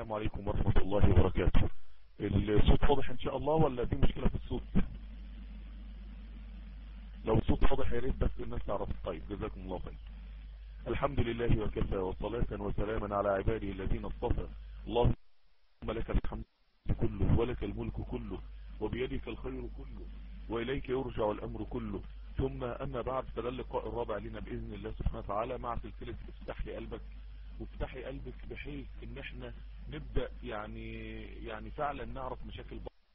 السلام عليكم ورحمة الله وبركاته الصوت واضح ان شاء الله ولا في مشكلة في الصوت لو الصوت واضح يا ريت بس الناس تعرف طيب جزاكم الله خير الحمد لله وكفى وصلاة وسلاما على عباده الذين اصطفى اللهم لك الحمد كله ولك الملك كله وبيدك الخير كله وإليك يرجع الأمر كله ثم أما بعد فده اللقاء الرابع لنا بإذن الله سبحانه وتعالى مع سلسلة افتح لي قلبك وافتحي قلبك بحيث ان احنا نبدأ يعني يعني فعلا نعرف مشاكل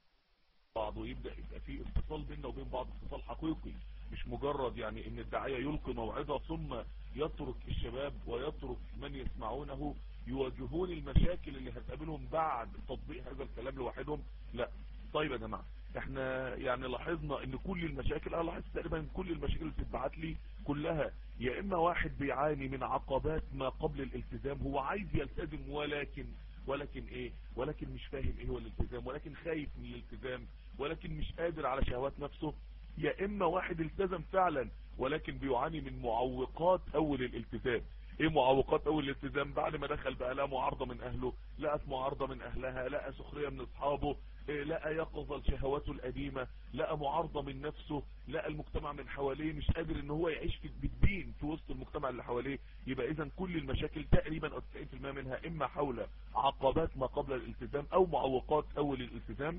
بعض ويبدأ يبقى في اتصال بيننا وبين بعض اتصال حقيقي مش مجرد يعني ان الداعية يلقي موعظة ثم يترك الشباب ويترك من يسمعونه يواجهون المشاكل اللي هتقابلهم بعد تطبيق هذا الكلام لوحدهم لا طيب يا جماعة احنا يعني لاحظنا ان كل المشاكل انا لاحظت تقريبا كل المشاكل اللي بتتبعت لي كلها يا اما واحد بيعاني من عقبات ما قبل الالتزام هو عايز يلتزم ولكن ولكن ايه ولكن مش فاهم ايه هو الالتزام ولكن خايف من الالتزام ولكن مش قادر على شهوات نفسه يا اما واحد التزم فعلا ولكن بيعاني من معوقات اول الالتزام ايه معوقات اول الالتزام بعد ما دخل بقى لا معارضة من اهله لقت معارضة من اهلها لقى سخرية من اصحابه لقى يقظة شهواته القديمة لقى معارضة من نفسه لقى المجتمع من حواليه مش قادر ان هو يعيش في بالدين في وسط المجتمع اللي حواليه يبقى اذا كل المشاكل تقريبا 90% منها اما حول عقبات ما قبل الالتزام او معوقات اول الالتزام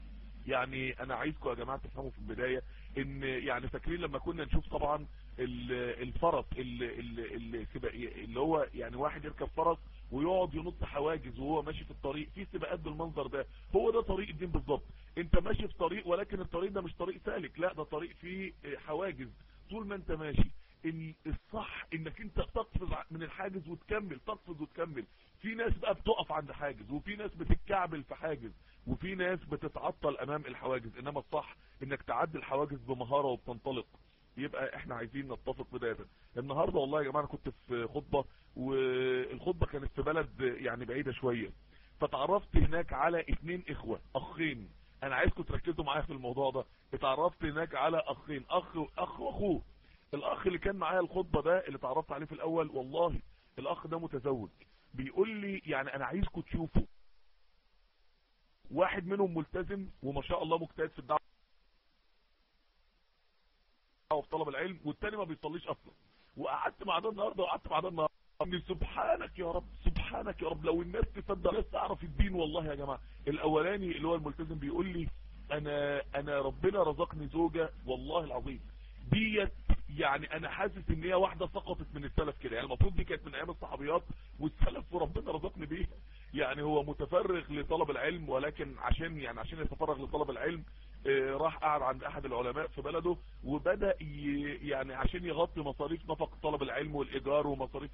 يعني انا عايزكم يا جماعة تفهموا في البداية ان يعني فاكرين لما كنا نشوف طبعا الفرس اللي, اللي, اللي هو يعني واحد يركب فرس ويقعد ينط حواجز وهو ماشي في الطريق في سباقات بالمنظر ده هو ده طريق الدين بالظبط انت ماشي في طريق ولكن الطريق ده مش طريق سالك لا ده طريق فيه حواجز طول ما انت ماشي الصح انك انت تقفز من الحاجز وتكمل تقفز وتكمل في ناس بقى بتقف عند حاجز وفي ناس بتتكعبل في حاجز وفي ناس بتتعطل امام الحواجز انما الصح انك تعدي الحواجز بمهارة وبتنطلق يبقى احنا عايزين نتفق بداية النهاردة والله يا جماعة انا كنت في خطبة والخطبة كانت في بلد يعني بعيدة شوية فتعرفت هناك على اتنين اخوة اخين انا عايزكم تركزوا معايا في الموضوع ده اتعرفت هناك على اخين اخ اخ واخوه الاخ اللي كان معايا الخطبة ده اللي اتعرفت عليه في الاول والله الاخ ده متزوج بيقول لي يعني انا عايزكم تشوفوا واحد منهم ملتزم وما شاء الله مجتهد في الدعوة وفي طلب العلم والتاني ما بيصليش اصلا وقعدت مع ده النهارده وقعدت مع ده النهارده سبحانك يا رب سبحانك يا رب لو الناس تصدق الناس تعرف الدين والله يا جماعه الاولاني اللي هو الملتزم بيقول لي انا انا ربنا رزقني زوجه والله العظيم ديت يعني انا حاسس ان هي واحده سقطت من السلف كده يعني المفروض دي كانت من ايام الصحابيات والسلف وربنا رزقني بيها يعني هو متفرغ لطلب العلم ولكن عشان يعني عشان يتفرغ لطلب العلم راح قعد عند احد العلماء في بلده وبدأ يعني عشان يغطي مصاريف نفق طلب العلم والايجار ومصاريف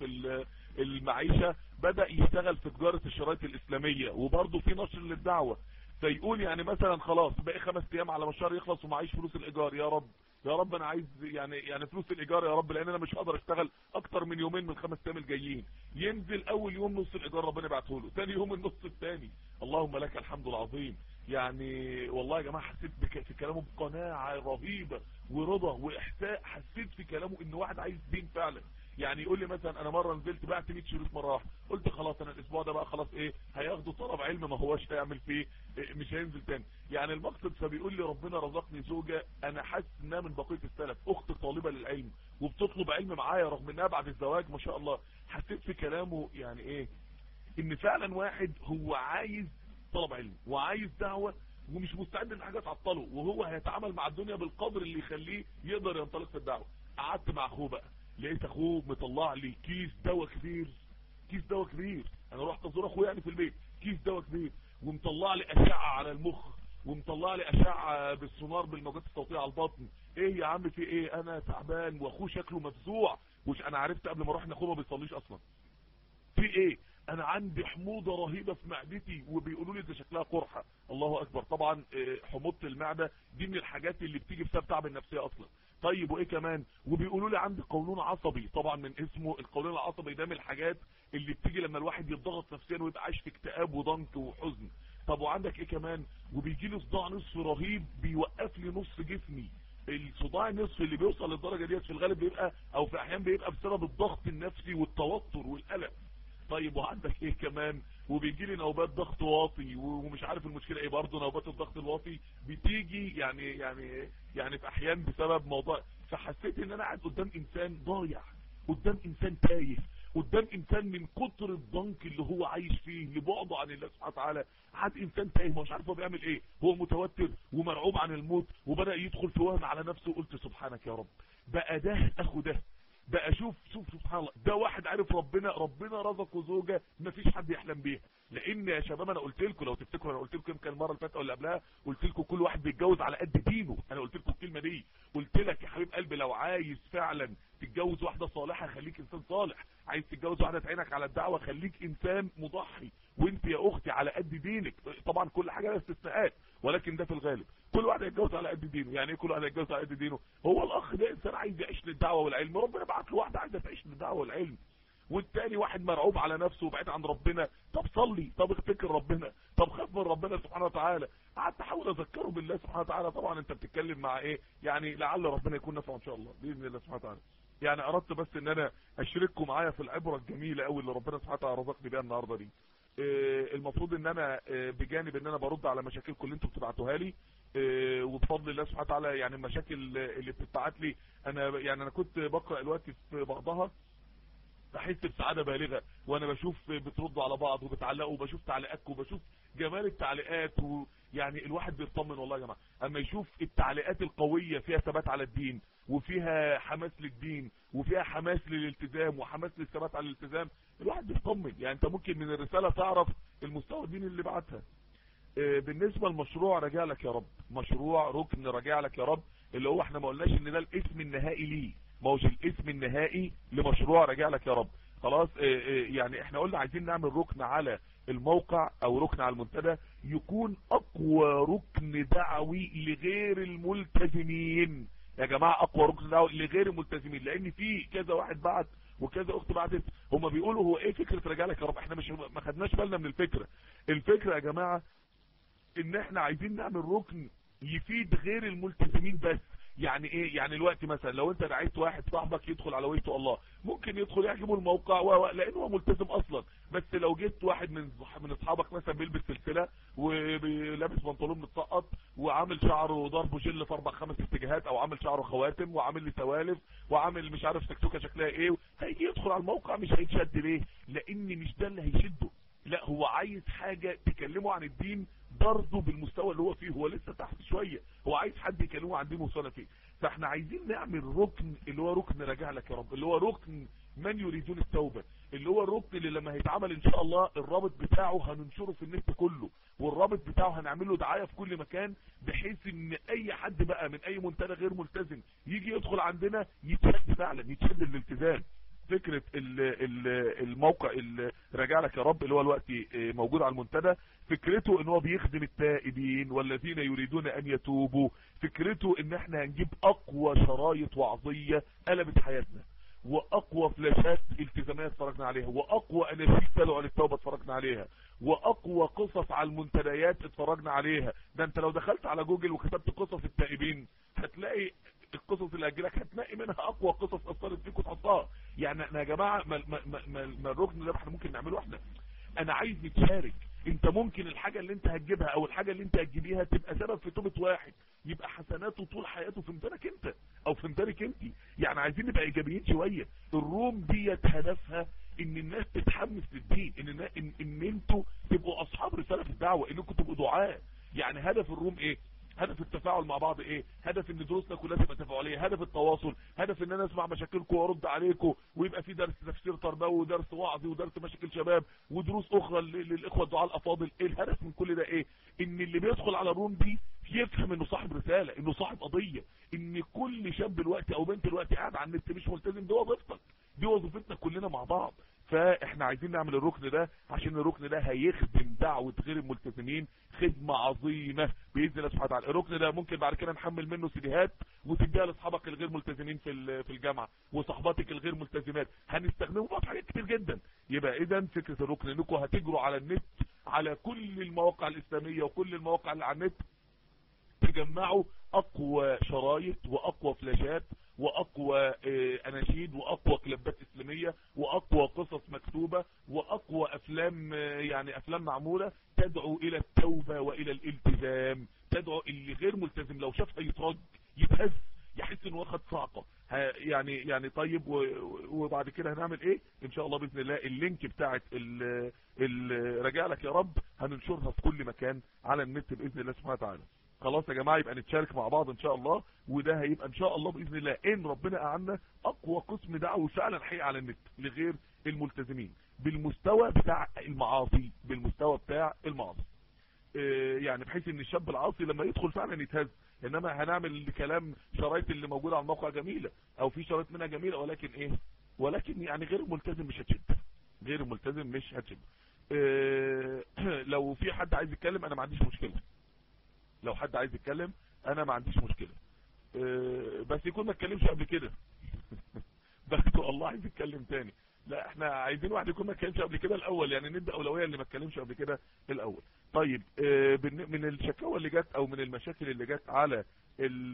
المعيشة بدأ يشتغل في تجارة الشرايط الاسلامية وبرضه في نشر للدعوة فيقول يعني مثلا خلاص باقي خمس ايام على ما الشهر يخلص ومعيش فلوس الايجار يا رب يا رب انا عايز يعني يعني فلوس الايجار يا رب لان انا مش هقدر اشتغل اكتر من يومين من خمس ايام الجايين ينزل اول يوم نص الايجار ربنا يبعته له ثاني يوم النص الثاني اللهم لك الحمد العظيم يعني والله يا جماعه حسيت في كلامه بقناعه رهيبه ورضا واحساء حسيت في كلامه ان واحد عايز دين فعلا يعني يقول لي مثلا انا مره نزلت بعت 100 شريط مره واحده قلت خلاص انا الاسبوع ده بقى خلاص ايه هياخدوا طلب علم ما هوش هيعمل فيه إيه مش هينزل تاني يعني المقصد فبيقول لي ربنا رزقني زوجه انا حاسس انها من بقيه السلف اخت طالبه للعلم وبتطلب علم معايا رغم انها بعد الزواج ما شاء الله حسيت في كلامه يعني ايه ان فعلا واحد هو عايز طلب علم وعايز دعوه ومش مستعد ان حاجه تعطله وهو هيتعامل مع الدنيا بالقدر اللي يخليه يقدر ينطلق في الدعوه قعدت مع اخوه بقى لقيت اخوه مطلع لي كيس دواء كبير كيس دواء كبير انا رحت ازور اخويا يعني في البيت كيس دواء كبير ومطلع لي اشعه على المخ ومطلع لي اشعه بالسونار بالموجات الصوتيه على البطن ايه يا عم في ايه انا تعبان واخوه شكله مفزوع وش انا عرفت قبل ما اروح ان اخوه ما بيصليش اصلا في ايه انا عندي حموضة رهيبة في معدتي وبيقولوا لي ده شكلها قرحة الله اكبر طبعا حموضة المعدة دي من الحاجات اللي بتيجي بسبب تعب النفسية اصلا طيب وايه كمان وبيقولوا لي عندي قولون عصبي طبعا من اسمه القولون العصبي ده من الحاجات اللي بتيجي لما الواحد يتضغط نفسيا ويبقى عايش في اكتئاب وضنك وحزن طب وعندك ايه كمان وبيجي لي صداع نصف رهيب بيوقف لي نص جسمي الصداع النصف اللي بيوصل للدرجة ديت في الغالب بيبقى او في احيان بيبقى بسبب الضغط النفسي والتوتر والقلق طيب وعندك ايه كمان وبيجي لي نوبات ضغط واطي ومش عارف المشكله ايه برضه نوبات الضغط الواطي بتيجي يعني يعني يعني في احيان بسبب موضوع فحسيت ان انا قاعد قدام انسان ضايع قدام انسان تايه قدام انسان من كتر الضنك اللي هو عايش فيه لبعده عن الله سبحانه وتعالى قعد انسان تايه مش عارف هو بيعمل ايه هو متوتر ومرعوب عن الموت وبدا يدخل في وهم على نفسه قلت سبحانك يا رب بقى ده اخو ده بقى شوف شوف سبحان الله ده واحد عارف ربنا ربنا رزقه زوجه مفيش حد يحلم بيها لان يا شباب انا قلت لكم لو تفتكروا انا قلت لكم يمكن المره اللي فاتت او اللي قبلها قلت لكم كل واحد بيتجوز على قد دينه انا قلت لكم الكلمه دي قلت لك يا حبيب قلبي لو عايز فعلا تتجوز واحده صالحه خليك انسان صالح عايز تتجوز واحده تعينك على الدعوه خليك انسان مضحي وانت يا اختي على قد دينك طبعا كل حاجه لها استثناءات ولكن ده في الغالب كل واحد هيتجوز على قد دينه يعني ايه كل واحد هيتجوز على قد دينه هو الاخ ده انسان عايز يعيش للدعوه والعلم ربنا بعت له واحده عايزه تعيش للدعوه والعلم والتاني واحد مرعوب على نفسه وبعيد عن ربنا طب صلي طب افتكر ربنا طب خاف من ربنا سبحانه وتعالى قعدت احاول اذكره بالله سبحانه وتعالى طبعا انت بتتكلم مع ايه يعني لعل ربنا يكون نفعه ان شاء الله باذن الله سبحانه وتعالى يعني اردت بس ان انا اشارككم معايا في العبره الجميله قوي اللي ربنا سبحانه وتعالى رزقني بيها النهارده دي إيه المفروض ان انا إيه بجانب ان انا برد على مشاكلكم اللي انتم بتبعتوها لي إيه وبفضل الله سبحانه وتعالى يعني المشاكل اللي بتتبعت لي انا يعني انا كنت بقرا دلوقتي في بعضها بحس بسعادة بالغة وانا بشوف بتردوا على بعض وبتعلقوا وبشوف تعليقاتكم وبشوف جمال التعليقات ويعني الواحد بيطمن والله يا جماعة اما يشوف التعليقات القوية فيها ثبات على الدين وفيها حماس للدين وفيها حماس للالتزام وحماس للثبات على الالتزام الواحد بيطمن يعني انت ممكن من الرسالة تعرف المستوى الديني اللي بعتها بالنسبة لمشروع راجع لك يا رب مشروع ركن راجع لك يا رب اللي هو احنا ما قلناش ان ده الاسم النهائي ليه ما هوش الاسم النهائي لمشروع راجع لك يا رب خلاص يعني احنا قلنا عايزين نعمل ركن على الموقع او ركن على المنتدى يكون اقوى ركن دعوي لغير الملتزمين يا جماعة اقوى ركن دعوي لغير الملتزمين لان في كذا واحد بعت وكذا اخت بعتت هما بيقولوا هو ايه فكرة راجع لك يا رب احنا مش ما خدناش بالنا من الفكرة الفكرة يا جماعة ان احنا عايزين نعمل ركن يفيد غير الملتزمين بس يعني ايه يعني الوقت مثلا لو انت دعيت واحد صاحبك يدخل على ويته الله ممكن يدخل يعجبه الموقع و... لانه هو ملتزم اصلا بس لو جيت واحد من من اصحابك مثلا بيلبس سلسله ولابس بنطلون متسقط وعامل شعره ضربه جل في اربع خمس اتجاهات او عامل شعره خواتم وعامل لي سوالف وعامل مش عارف سكسوكه شكلها ايه هيجي يدخل على الموقع مش هيتشد ليه لان مش ده اللي هيشده لا هو عايز حاجة تكلمه عن الدين برضه بالمستوى اللي هو فيه هو لسه تحت شوية هو عايز حد يكلمه عن دين وصلنا فيه فاحنا عايزين نعمل ركن اللي هو ركن راجع لك يا رب اللي هو ركن من يريدون التوبة اللي هو الركن اللي لما هيتعمل ان شاء الله الرابط بتاعه هننشره في النت كله والرابط بتاعه هنعمل له دعاية في كل مكان بحيث ان اي حد بقى من اي منتدى غير ملتزم يجي يدخل عندنا يتشد فعلا يتشد الالتزام فكرة الموقع اللي راجع لك يا رب اللي هو الوقت موجود على المنتدى فكرته ان هو بيخدم التائبين والذين يريدون ان يتوبوا فكرته ان احنا هنجيب اقوى شرايط وعظية قلبت حياتنا واقوى فلاشات التزامية اتفرجنا عليها واقوى اناشيد تدعو للتوبة اتفرجنا عليها واقوى قصص على المنتديات اتفرجنا عليها ده انت لو دخلت على جوجل وكتبت قصص التائبين هتلاقي القصص اللي اجلك هتلاقي منها اقوى قصص اثرت فيك وتحطها يعني احنا يا جماعه ما, ما, ما, ما الركن ده احنا ممكن نعمله احنا انا عايز نتشارك انت ممكن الحاجة اللي انت هتجيبها او الحاجة اللي انت هتجيبيها تبقى سبب في توبة واحد يبقى حسناته طول حياته في امتانك انت او في امتانك انت يعني عايزين نبقى ايجابيين شوية الروم ديت هدفها ان الناس تتحمس للدين ان, ان, ان انتوا تبقوا اصحاب رسالة في الدعوة انكم تبقوا دعاء يعني هدف الروم ايه هدف التفاعل مع بعض ايه هدف ان دروسنا كلها تبقى تفاعليه هدف التواصل هدف ان انا اسمع مشاكلكم وارد عليكم ويبقى في درس تفسير تربوي ودرس وعظي ودرس مشاكل شباب ودروس اخرى للاخوه الدعاء الافاضل ايه الهدف من كل ده ايه ان اللي بيدخل على الروم دي يفهم انه صاحب رساله انه صاحب قضيه ان كل شاب دلوقتي او بنت دلوقتي قاعد على النت مش ملتزم دي وظيفتك دي وظيفتنا كلنا مع بعض فاحنا عايزين نعمل الركن ده عشان الركن ده هيخدم دعوة غير الملتزمين خدمة عظيمة بإذن الله سبحانه وتعالى الركن ده ممكن بعد كده نحمل منه سيديهات وتديها لاصحابك الغير ملتزمين في في الجامعة وصحباتك الغير ملتزمات هنستخدمه بقى في حاجات كتير جدا يبقى اذا فكرة الركن انكم هتجروا على النت على كل المواقع الاسلامية وكل المواقع اللي على النت تجمعوا اقوى شرايط واقوى فلاشات واقوى اناشيد واقوى كليبات اسلاميه واقوى قصص مكتوبه واقوى افلام يعني افلام معموله تدعو الى التوبه والى الالتزام تدعو اللي غير ملتزم لو شافها يترج يتهز يحس انه واخد صعقه يعني يعني طيب وبعد كده هنعمل ايه ان شاء الله باذن الله اللينك بتاعه راجع لك يا رب هننشرها في كل مكان على النت باذن الله سبحانه وتعالى خلاص يا جماعه يبقى نتشارك مع بعض ان شاء الله وده هيبقى ان شاء الله باذن الله ان ربنا اعنا اقوى قسم دعوي فعلا حقيقي على النت لغير الملتزمين بالمستوى بتاع المعاصي بالمستوى بتاع المعاصي يعني بحيث ان الشاب العاصي لما يدخل فعلا يتهز انما هنعمل كلام شرايط اللي موجوده على الموقع جميله او في شرايط منها جميله ولكن ايه ولكن يعني غير الملتزم مش هتشد غير الملتزم مش هتشد إيه لو في حد عايز يتكلم انا ما عنديش مشكله لو حد عايز يتكلم انا ما عنديش مشكله إيه بس يكون ما اتكلمش قبل كده بس الله عايز يتكلم تاني لا احنا عايزين واحد يكون ما اتكلمش قبل كده الاول يعني ندي اولويه اللي ما اتكلمش قبل كده الاول طيب اه من الشكاوى اللي جت او من المشاكل اللي جت على ال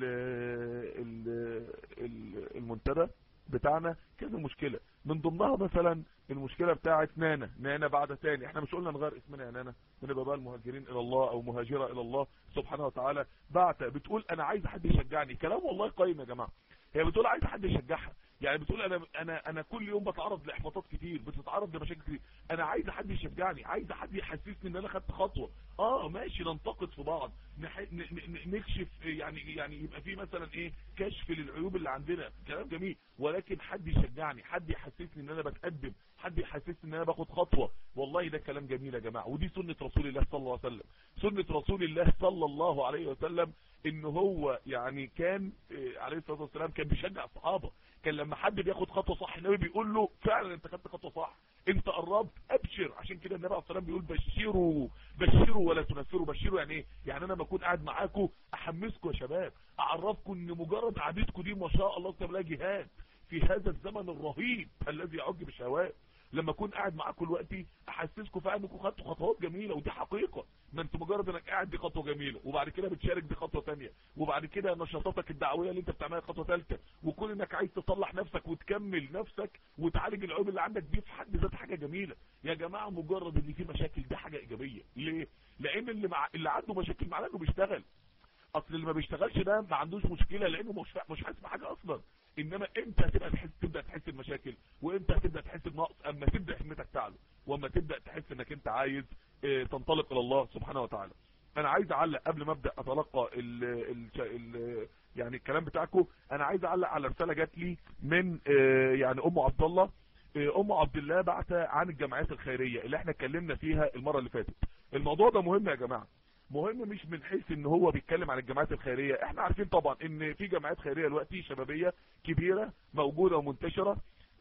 ال المنتدى بتاعنا كذا مشكلة من ضمنها مثلا المشكلة بتاعت نانا نانا بعد تاني احنا مش قلنا نغير اسمنا يا نانا ونبقى بقى المهاجرين الى الله او مهاجرة الى الله سبحانه وتعالى بعت بتقول انا عايز حد يشجعني كلام والله قايم يا جماعة هي بتقول عايز حد يشجعها يعني بتقول انا انا انا كل يوم بتعرض لاحباطات كتير بتتعرض لمشاكل كتير انا عايز حد يشجعني عايز حد يحسسني ان انا خدت خطوه اه ماشي ننتقد في بعض نح... ن... ن... نكشف يعني يعني يبقى في مثلا ايه كشف للعيوب اللي عندنا كلام جميل ولكن حد يشجعني حد يحسسني ان انا بتقدم حد يحسسني ان انا باخد خطوه والله ده كلام جميل يا جماعه ودي سنه رسول الله صلى الله عليه وسلم سنه رسول الله صلى الله عليه وسلم ان هو يعني كان عليه الصلاه والسلام كان بيشجع الصحابه كان لما حد بياخد خطوه صح النبي بيقول له فعلا انت خدت خطوه صح انت قربت ابشر عشان كده النبي عليه الصلاه والسلام بيقول بشروا بشروا ولا تنفروا بشروا يعني ايه يعني انا لما اكون قاعد معاكم احمسكم يا شباب اعرفكم ان مجرد قعدتكم دي ما شاء الله كتب لها جهاد في هذا الزمن الرهيب الذي يعج بالشهوات لما اكون قاعد معاكم دلوقتي احسسكم فعلا انكم خدتوا خطوات جميله ودي حقيقه ما انت مجرد انك قاعد دي خطوه جميله وبعد كده بتشارك دي خطوه ثانيه وبعد كده نشاطاتك الدعويه اللي انت بتعملها خطوه ثالثه وكون انك عايز تصلح نفسك وتكمل نفسك وتعالج العيوب اللي عندك دي في حد ذاتها حاجه جميله يا جماعه مجرد ان في مشاكل دي حاجه ايجابيه ليه لان اللي مع... اللي عنده مشاكل معناه انه بيشتغل اصل اللي ما بيشتغلش ده ما عندوش مشكله لانه مش مش حاسس بحاجه اصلا انما امتى هتبقى تحس تبدا تحس بمشاكل وامتى هتبدا تحس بنقص اما تبدا همتك تعلى واما تبدا تحس انك انت عايز اه تنطلق الى الله سبحانه وتعالى انا عايز اعلق قبل ما ابدا اتلقى ال ال ال يعني الكلام بتاعكم انا عايز اعلق على رساله جات لي من اه يعني ام عبد الله اه ام عبد الله بعت عن الجمعيات الخيريه اللي احنا اتكلمنا فيها المره اللي فاتت الموضوع ده مهم يا جماعه مهم مش من حيث ان هو بيتكلم عن الجماعات الخيرية احنا عارفين طبعا ان في جماعات خيرية دلوقتي شبابية كبيرة موجودة ومنتشرة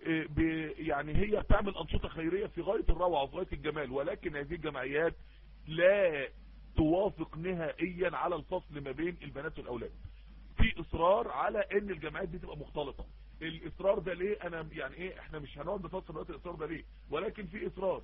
يعني هي بتعمل انشطة خيرية في غاية الروعة وفي غاية الجمال ولكن هذه الجمعيات لا توافق نهائيا على الفصل ما بين البنات والاولاد في اصرار على ان الجمعيات دي تبقى مختلطة الاصرار ده ليه انا يعني ايه احنا مش هنقعد نفصل دلوقتي الاصرار ده ليه ولكن في اصرار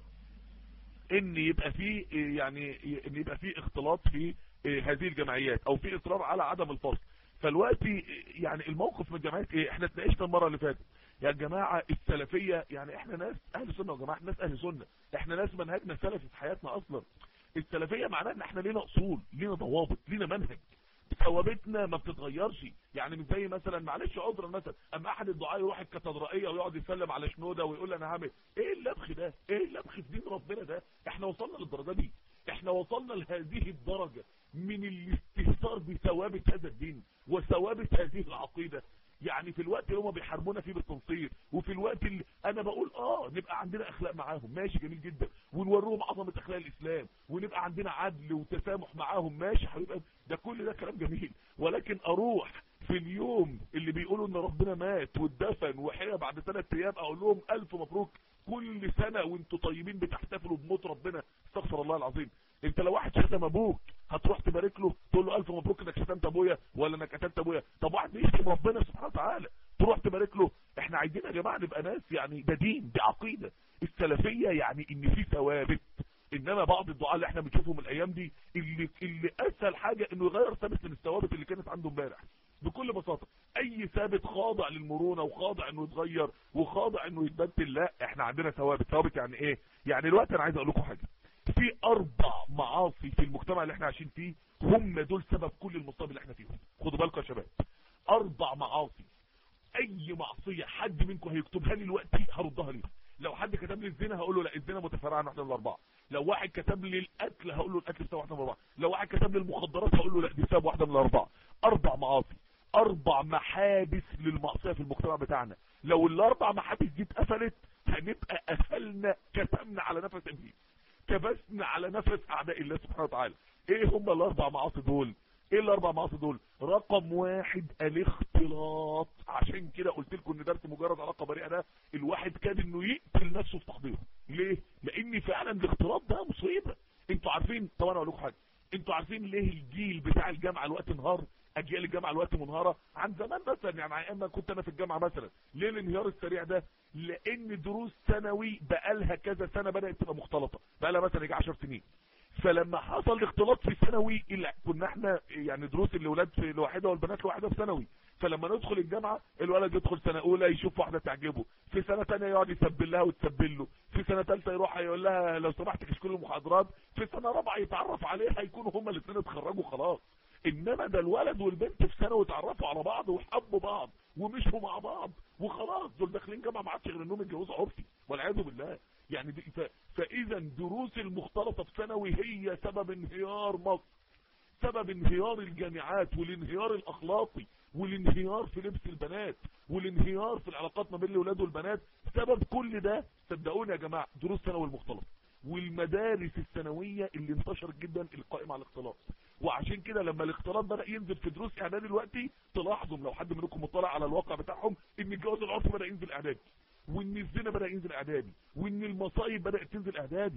ان يبقى في يعني ان يبقى في اختلاط في هذه الجمعيات او في اصرار على عدم الفصل فالوقتي يعني الموقف من الجمعيات ايه احنا اتناقشنا المره اللي فاتت يا جماعه السلفيه يعني احنا ناس اهل سنه يا جماعه ناس اهل سنه احنا ناس منهجنا سلفي في حياتنا اصلا السلفيه معناها ان احنا لينا اصول لينا ضوابط لينا منهج ثوابتنا ما بتتغيرش يعني مش زي مثلا معلش عذرا مثلا اما احد الدعاء يروح الكاتدرائيه ويقعد يسلم على شنوده ويقول انا هعمل ايه اللبخ ده ايه اللبخ في دين ربنا ده احنا وصلنا للدرجه دي احنا وصلنا لهذه الدرجه من الاستهتار بثوابت هذا الدين وثوابت هذه العقيده يعني في الوقت اللي هم بيحاربونا فيه بالتنصير وفي الوقت اللي انا بقول اه نبقى عندنا اخلاق معاهم ماشي جميل جدا ونوروهم عظمه اخلاق الاسلام ونبقى عندنا عدل وتسامح معاهم ماشي حبيب ده كل ده كلام جميل ولكن اروح في اليوم اللي بيقولوا ان ربنا مات واتدفن وحيا بعد ثلاث ايام اقول لهم الف مبروك كل سنه وانتوا طيبين بتحتفلوا بموت ربنا استغفر الله العظيم انت لو واحد شتم ابوك هتروح تبارك له تقول له الف مبروك انك شتمت ابويا ولا انك قتلت ابويا طب واحد بيشتم ربنا سبحانه وتعالى تروح تبارك له احنا عايزين يا جماعه نبقى ناس يعني ده دين دي عقيده السلفيه يعني ان في ثوابت انما بعض الدعاء اللي احنا بنشوفهم الايام دي اللي اللي اسهل حاجه انه يغير ثابت من الثوابت اللي كانت عنده امبارح بكل بساطة اي ثابت خاضع للمرونة وخاضع انه يتغير وخاضع انه يتبدل لا احنا عندنا ثوابت ثوابت يعني ايه يعني الوقت انا عايز اقول لكم حاجة في اربع معاصي في المجتمع اللي احنا عايشين فيه هم دول سبب كل المصاب اللي احنا فيهم خدوا بالكم يا شباب اربع معاصي اي معصية حد منكم هيكتبها لي دلوقتي هردها ليه لو حد كتب لي الزنا هقول له لا الزنا متفرع عن واحده من الاربعه لو واحد كتب لي القتل هقول له القتل بسبب واحده من الاربعه لو واحد كتب لي المخدرات هقول له لا دي بسبب واحده من الاربعه اربع معاصي اربع محابس للمعصيه في المجتمع بتاعنا لو الاربع محابس دي اتقفلت هنبقى قفلنا كتمنا على نفس ابليس كبسنا على نفس اعداء الله سبحانه وتعالى ايه هم الاربع معاصي دول ايه الاربع معاصي دول رقم واحد الاختلاط عشان كده قلت لكم ان درس مجرد علاقه بريئه ده الواحد كاد انه يقتل نفسه في تحضيره ليه لان فعلا الاختلاط ده مصيبه انتوا عارفين طب انا اقول لكم حاجه انتوا عارفين ليه الجيل بتاع الجامعه الوقت انهار اجيال الجامعه الوقت منهاره عن زمان مثلا يعني ايام ما كنت انا في الجامعه مثلا ليه الانهيار السريع ده لان دروس ثانوي بقالها كذا سنه بدات تبقى مختلطه بقالها مثلا يجي 10 سنين فلما حصل الاختلاط في ثانوي كنا احنا يعني دروس الاولاد في لوحده والبنات لوحده في ثانوي فلما ندخل الجامعه الولد يدخل سنه اولى يشوف واحده تعجبه في سنه ثانيه يقعد يسبل لها وتسبل له في سنه ثالثه يروح يقول لها لو سمحت كشكل المحاضرات في سنه رابعه يتعرف عليها يكونوا هما الاثنين اتخرجوا خلاص انما ده الولد والبنت في ثانوي اتعرفوا على بعض وحبوا بعض ومشوا مع بعض وخلاص دول داخلين جامعه ما عادش غير انهم يتجوزوا عرفي والعياذ بالله يعني دي ف... فاذا دروس المختلطه في ثانوي هي سبب انهيار مصر سبب انهيار الجامعات والانهيار الاخلاقي والانهيار في لبس البنات والانهيار في العلاقات ما بين الاولاد والبنات سبب كل ده صدقوني يا جماعه دروس ثانوي المختلطه والمدارس الثانويه اللي انتشرت جدا القائمه على الاختلاط وعشان كده لما الاختلاط بدا ينزل في دروس اعدادي دلوقتي تلاحظوا لو حد منكم مطلع على الواقع بتاعهم ان الجواز العرفي بدا ينزل اعدادي وان الزنا بدا ينزل اعدادي وان المصايب بدات تنزل اعدادي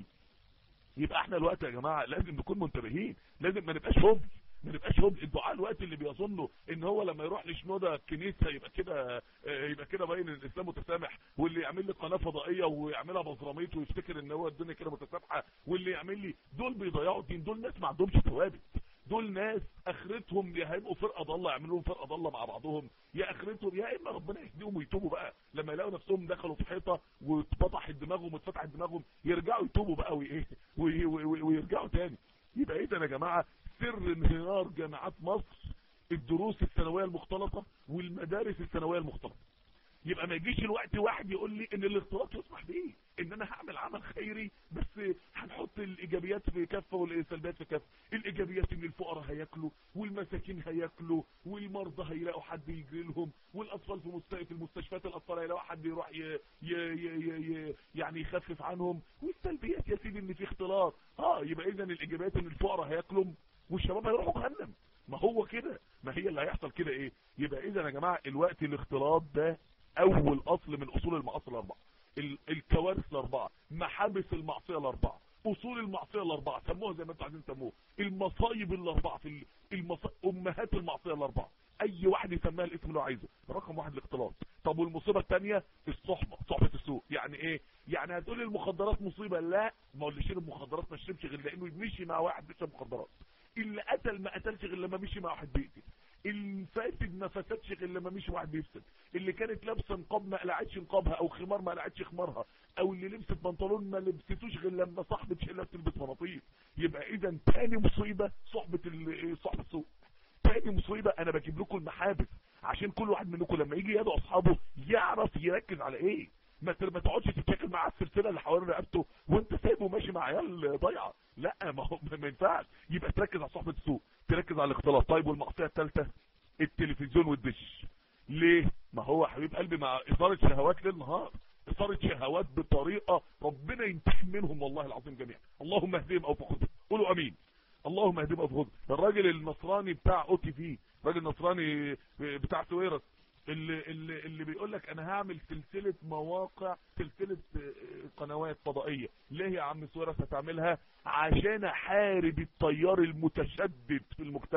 يبقى احنا الوقت يا جماعه لازم نكون منتبهين لازم ما نبقاش هبل ما نبقاش هبل الدعاء الوقت اللي بيظنوا ان هو لما يروح لشنوده الكنيسه يبقى كده يبقى كده باين ان الاسلام متسامح واللي يعمل لي قناه فضائيه ويعملها بزراميط ويفتكر ان هو الدنيا كده متسامحه واللي يعمل لي دول بيضيعوا الدين دول ناس ما عندهمش ثوابت دول ناس اخرتهم يا هيبقوا فرقه ضاله يعملوا لهم فرقه ضاله مع بعضهم يا اخرتهم يا اما ربنا يهديهم ويتوبوا بقى لما يلاقوا نفسهم دخلوا في حيطه واتفتحت دماغهم واتفتحت دماغهم يرجعوا يتوبوا بقى وايه ويرجعوا تاني يبقى ايه يا جماعه سر انهيار جامعات مصر الدروس الثانويه المختلطه والمدارس الثانويه المختلطه يبقى ما يجيش الوقت واحد يقول لي ان الاختلاط يسمح بيه ان انا هعمل عمل خيري بس هنحط الايجابيات في كفه والسلبيات في كفه الايجابيات ان الفقراء هياكلوا والمساكين هياكلوا والمرضى هيلاقوا حد يجري لهم والاطفال في في المستشفيات الاطفال هيلاقوا حد يروح ي... ي... ي... ي... يعني يخفف عنهم والسلبيات يا سيدي ان في اختلاط اه يبقى اذا الايجابيات ان الفقراء هياكلوا والشباب هيروحوا جهنم ما هو كده ما هي اللي هيحصل كده ايه يبقى اذا يا جماعه الوقت الاختلاط ده اول اصل من اصول المعاصي الاربعه الكوارث الاربعه محابس المعصيه الاربعه اصول المعصيه الاربعه سموها زي ما انتم عايزين تسموها المصايب الاربعه في المص... امهات المعصيه الاربعه اي واحد يسميها الاسم اللي هو عايزه رقم واحد الاختلاط طب والمصيبه الثانيه الصحبه صحبه السوء يعني ايه يعني هتقول المخدرات مصيبه لا ما هو اللي شرب مخدرات ما شربش غير لانه يمشي مع واحد بيشرب مخدرات اللي قتل ما قتلش غير لما مشي مع واحد بيقتل الفاسد ما فسدش غير لما مشي واحد بيفسد اللي كانت لابسه نقاب ما قلعتش نقابها او خمار ما قلعتش خمارها او اللي لبست بنطلون ما لبستوش غير لما صاحبه شله بتلبس مناطيل يبقى اذا تاني مصيبه صحبه صحبه السوء تاني مصيبه انا بجيب لكم المحابس عشان كل واحد منكم لما يجي يدعو اصحابه يعرف يركز على ايه ما ما تقعدش تتشكل مع السلسله اللي حوالين رقبته وانت سايبه ماشي مع عيال ضايعه لا ما هو ما ينفعش يبقى تركز على صحبه السوء تركز على الاختلاط طيب والمعصيه الثالثه التلفزيون والدش ليه ما هو حبيب قلبي مع اثاره شهوات ليل نهار اثاره شهوات بطريقه ربنا ينتقم منهم والله العظيم جميعا اللهم اهدهم او فخذهم قولوا امين اللهم اهدهم او فخذهم الراجل النصراني بتاع او تي في راجل نصراني بتاع سويرس اللي اللي اللي بيقول لك انا هعمل سلسله مواقع سلسله قنوات فضائيه ليه يا عم سويرس هتعملها عشان احارب التيار المتشدد في المجتمع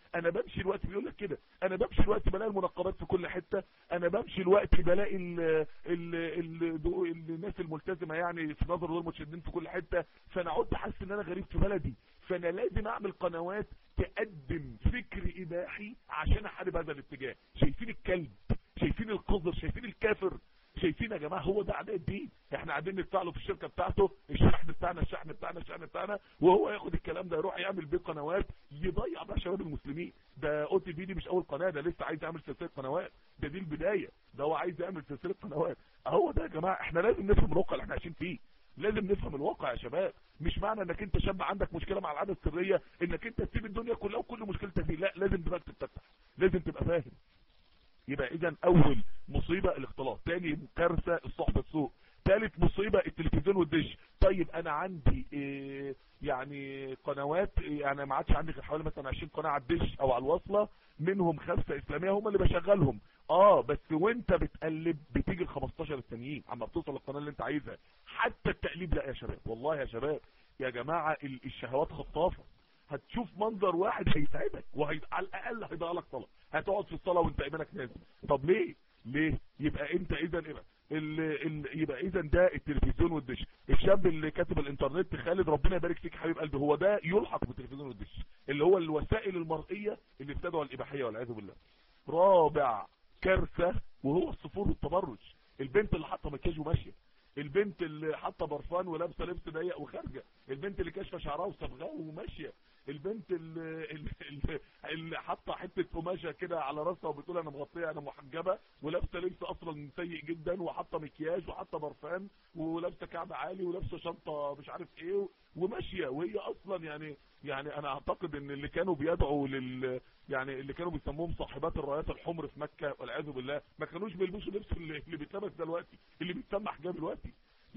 انا بمشي الوقت بيقول لك كده انا بمشي الوقت بلاقي المنقبات في كل حته انا بمشي الوقت بلاقي ال ال ال الناس الملتزمه يعني في نظر دول متشددين في كل حته فانا عدت حاسس ان انا غريب في بلدي فانا لازم اعمل قنوات تقدم فكر اباحي عشان احارب هذا الاتجاه شايفين الكلب شايفين القذر شايفين الكافر شايفين يا جماعه هو ده اعداء الدين احنا قاعدين ندفع له في الشركه بتاعته الشحن بتاعنا الشحن بتاعنا الشحن بتاعنا وهو ياخد الكلام ده يروح يعمل بيه قنوات يضيع بقى شباب المسلمين ده او تي في دي مش اول قناه ده لسه عايز يعمل سلسله قنوات ده دي البدايه ده هو عايز يعمل سلسله قنوات اهو ده يا جماعه احنا لازم نفهم الواقع اللي احنا عايشين فيه لازم نفهم الواقع يا شباب مش معنى انك انت شاب عندك مشكله مع العاده السريه انك انت تسيب الدنيا كلها وكل مشكلتك فيه لا لازم دماغك تتفتح لازم تبقى فاهم يبقى اذا اول مصيبة الاختلاط تاني كارثة الصحبة السوء ثالث مصيبة التلفزيون والدش طيب انا عندي إيه يعني قنوات يعني ما عادش عندي حوالي مثلا 20 قناة على الدش او على الوصلة منهم خمسة اسلامية هم اللي بشغلهم اه بس وانت بتقلب بتيجي ال 15 التانيين عما بتوصل للقناة اللي انت عايزها حتى التقليب لا يا شباب والله يا شباب يا جماعة الشهوات خطافة هتشوف منظر واحد هيسعدك وهي على الاقل هيضيع لك صلاه هتقعد في الصلاه وانت ايمانك نازل طب ليه ليه يبقى انت اذا ايه ال... ال... يبقى اذا ده التلفزيون والدش الشاب اللي كاتب الانترنت خالد ربنا يبارك فيك حبيب قلبي هو ده يلحق بالتلفزيون والدش اللي هو الوسائل المرئيه اللي بتدعو الاباحيه والعياذ بالله رابع كارثه وهو الصفور والتبرج البنت اللي حاطه مكياج وماشيه البنت اللي حاطه برفان ولابسه لبس ضيق وخارجه البنت اللي كاشفه شعرها وصبغاه وماشيه البنت اللي, اللي, اللي حاطه حته قماشه كده على راسها وبتقول انا مغطيه انا محجبه ولابسه لبس اصلا سيء جدا وحاطه مكياج وحاطه برفان ولابسه كعب عالي ولابسه شنطه مش عارف ايه وماشيه وهي اصلا يعني يعني انا اعتقد ان اللي كانوا بيدعوا لل يعني اللي كانوا بيسموهم صاحبات الرايات الحمر في مكه والعياذ بالله ما كانوش بيلبسوا لبس اللي, اللي بيتلبس دلوقتي اللي بيتسمى حجاب دلوقتي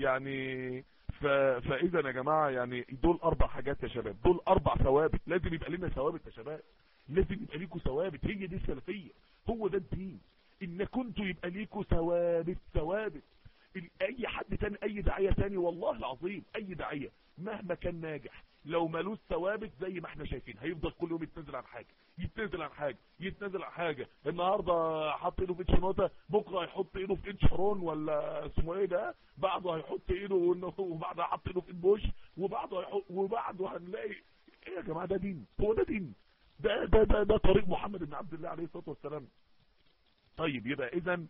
يعني ف... فاذا يا جماعه يعني دول اربع حاجات يا شباب دول اربع ثوابت لازم يبقى لنا ثوابت يا شباب لازم يبقى ليكوا ثوابت هي دي السلفيه هو ده الدين ان كنتوا يبقى ليكوا ثوابت ثوابت اي حد تاني اي داعيه تاني والله العظيم اي داعيه مهما كان ناجح لو ملوش ثوابت زي ما احنا شايفين هيفضل كل يوم يتنزل عن حاجه يتنزل عن حاجه يتنزل عن حاجه النهارده حط ايده في اتش بكره هيحط ايده في اتش شارون ولا اسمه ايه ده بعده هيحط ايده وبعده هيحط ايده في بوش وبعده هيحط وبعده هنلاقي ايه يا جماعه ده دين هو ده دين ده ده ده, ده طريق محمد بن عبد الله عليه الصلاه والسلام طيب يبقى اذا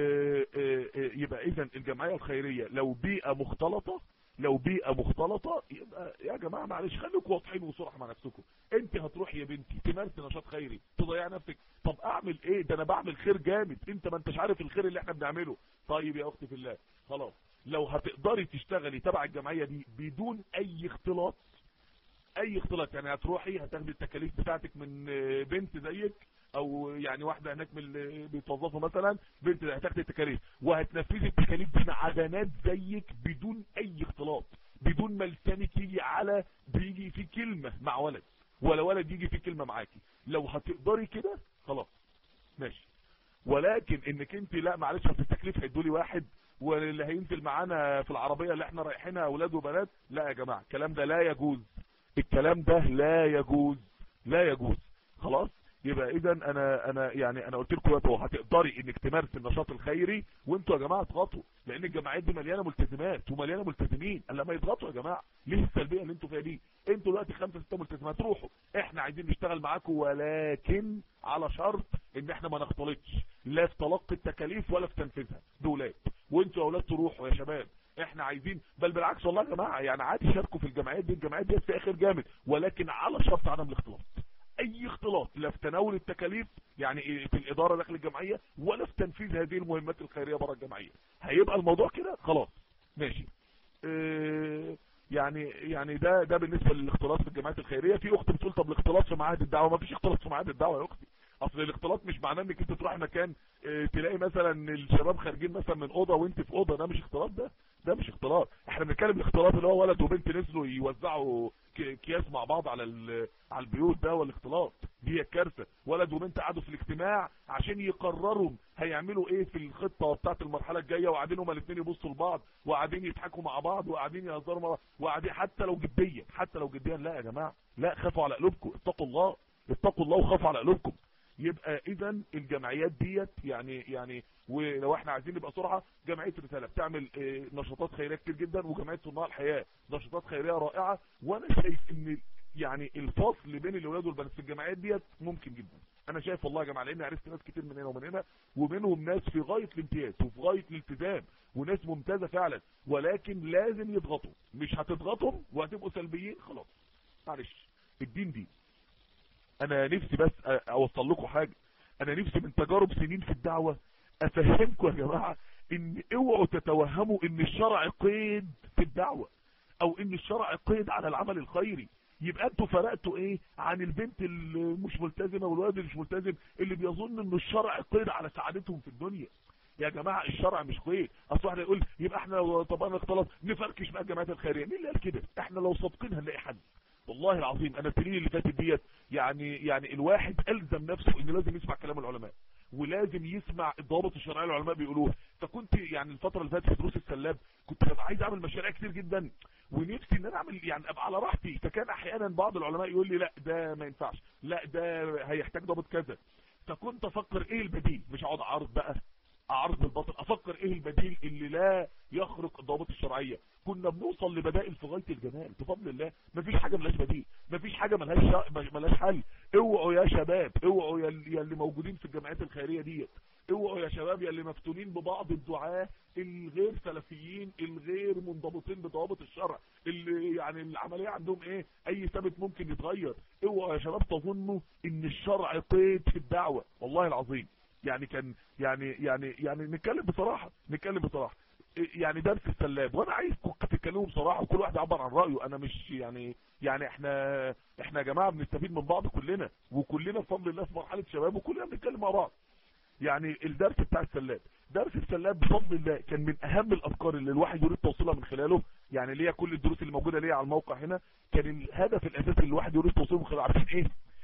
يبقى اذا الجمعيه الخيريه لو بيئه مختلطه لو بيئة مختلطة يبقى يا جماعة معلش خليكم واضحين وصراحة مع نفسكم انت هتروح يا بنتي تمارسي نشاط خيري تضيع نفسك طب اعمل ايه ده انا بعمل خير جامد انت ما انتش عارف الخير اللي احنا بنعمله طيب يا اختي في الله خلاص لو هتقدري تشتغلي تبع الجمعية دي بدون اي اختلاط اي اختلاط يعني هتروحي هتاخدي التكاليف بتاعتك من بنت زيك او يعني واحدة هناك من اللي بيتوظفوا مثلا بنت هتاخد التكاليف وهتنفذي التكاليف دي مع بنات زيك بدون اي اختلاط بدون ما لسانك يجي على بيجي في كلمة مع ولد ولا ولد يجي في كلمة معاكي لو هتقدري كده خلاص ماشي ولكن انك انت لا معلش في التكليف هيدوا لي واحد واللي هينزل معانا في العربية اللي احنا رايحينها اولاد وبنات لا يا جماعة الكلام ده لا يجوز الكلام ده لا يجوز لا يجوز خلاص يبقى اذا انا انا يعني انا قلت لكم يا هتقدري انك تمارسي النشاط الخيري وانتوا يا جماعه اضغطوا لان الجمعيات دي مليانه ملتزمات ومليانه ملتزمين لما يضغطوا يا جماعه ليه السلبيه اللي انتوا فيها دي انتوا دلوقتي خمسه سته ملتزمات روحوا احنا عايزين نشتغل معاكم ولكن على شرط ان احنا ما نختلطش لا في تلقي التكاليف ولا في تنفيذها دولات وانتوا يا اولاد تروحوا يا شباب احنا عايزين بل بالعكس والله يا جماعه يعني عادي شاركوا في الجمعيات دي الجمعيات دي في اخر جامد ولكن على شرط عدم الاختلاط اي اختلاط لا في تناول التكاليف يعني في الاداره داخل الجمعيه ولا في تنفيذ هذه المهمات الخيريه بره الجمعيه هيبقى الموضوع كده خلاص ماشي اه يعني يعني ده ده بالنسبه للاختلاط في الجمعيات الخيريه في اخت بتقول طب الاختلاط في معاهد الدعوه ما فيش اختلاط في معاهد الدعوه يا اختي اصل الاختلاط مش معناه انك انت تروح مكان اه تلاقي مثلا الشباب خارجين مثلا من اوضه وانت في اوضه ده مش اختلاط ده ده مش اختلاط احنا بنتكلم الاختلاط اللي هو ولد وبنت نزلوا يوزعوا اكياس مع بعض على على البيوت ده والاختلاط دي الكارثه ولد وبنت قعدوا في الاجتماع عشان يقرروا هيعملوا ايه في الخطه بتاعه المرحله الجايه وقاعدين هما الاثنين يبصوا لبعض وقاعدين يضحكوا مع بعض وقاعدين يهزروا مع بعض وقاعدين حتى لو جديا حتى لو جديا لا يا جماعه لا خافوا على قلوبكم اتقوا الله اتقوا الله وخافوا على قلوبكم يبقى اذا الجمعيات ديت يعني يعني ولو احنا عايزين نبقى صراحه جمعيه رساله بتعمل اه نشاطات خيريه كتير جدا وجمعيه صناع الحياه نشاطات خيريه رائعه وانا شايف ان يعني الفصل بين الاولاد والبنات في الجمعيات ديت ممكن جدا انا شايف والله يا جماعه لاني عرفت ناس كتير من هنا ومن هنا ومنهم ناس في غايه الامتياز وفي غايه الالتزام وناس ممتازه فعلا ولكن لازم يضغطوا مش هتضغطهم وهتبقوا سلبيين خلاص معلش الدين دي انا نفسي بس اوصل لكم حاجه انا نفسي من تجارب سنين في الدعوه افهمكم يا جماعه ان اوعوا تتوهموا ان الشرع قيد في الدعوه او ان الشرع قيد على العمل الخيري يبقى انتوا فرقتوا ايه عن البنت اللي مش ملتزمه والولد اللي مش ملتزم اللي بيظن ان الشرع قيد على سعادتهم في الدنيا يا جماعه الشرع مش قيد اصل واحد يقول يبقى احنا لو طبقنا اختلاط نفركش بقى الجماعات الخيريه مين اللي قال كده احنا لو صادقين هنلاقي حد والله العظيم انا السنين اللي فاتت ديت يعني يعني الواحد الزم نفسه ان لازم يسمع كلام العلماء ولازم يسمع الضوابط الشرعيه العلماء بيقولوها فكنت يعني الفتره اللي فاتت في دروس السلاب كنت ببقى عايز اعمل مشاريع كتير جدا ونفسي ان انا اعمل يعني ابقى على راحتي فكان احيانا بعض العلماء يقول لي لا ده ما ينفعش لا ده هيحتاج ضابط كذا فكنت افكر ايه البديل مش اقعد اعرض بقى اعرض بالباطل افكر ايه البديل اللي لا يخرق الضوابط الشرعيه كنا بنوصل لبدائل في غايه الجمال بفضل الله مفيش حاجه ملهاش بديل مفيش حاجه ملهاش شا... ملهاش حل اوعوا يا شباب اوعوا يا اللي موجودين في الجمعيات الخيريه ديت اوعوا يا شباب يا اللي مفتونين ببعض الدعاه الغير سلفيين الغير منضبطين بضوابط الشرع اللي يعني العمليه عندهم ايه اي ثابت ممكن يتغير اوعوا يا شباب تظنوا ان الشرع قيد في الدعوه والله العظيم يعني كان يعني يعني يعني نتكلم بصراحه نتكلم بصراحه يعني درس السلاب وانا عايزكم تتكلموا بصراحه وكل واحد يعبر عن رايه انا مش يعني يعني احنا احنا يا جماعه بنستفيد من بعض كلنا وكلنا بفضل الله في مرحله شباب وكلنا بنتكلم مع بعض يعني الدرس بتاع السلاب درس السلاب بفضل الله كان من اهم الافكار اللي الواحد يريد توصيلها من خلاله يعني ليا كل الدروس اللي موجوده ليا على الموقع هنا كان الهدف الاساسي اللي الواحد يريد توصيله من خلاله عارفين ايه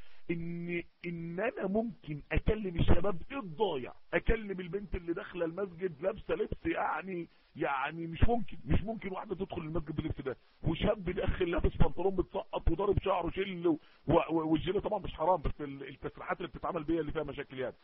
ان ان انا ممكن اكلم الشباب الضايع اكلم البنت اللي داخله المسجد لابسه لبس يعني يعني مش ممكن مش ممكن واحده تدخل المسجد باللبس ده وشاب داخل لابس بنطلون متسقط وضارب شعره شل والجيله طبعا مش حرام بس التسريحات اللي بتتعمل بيها اللي فيها مشاكل يعني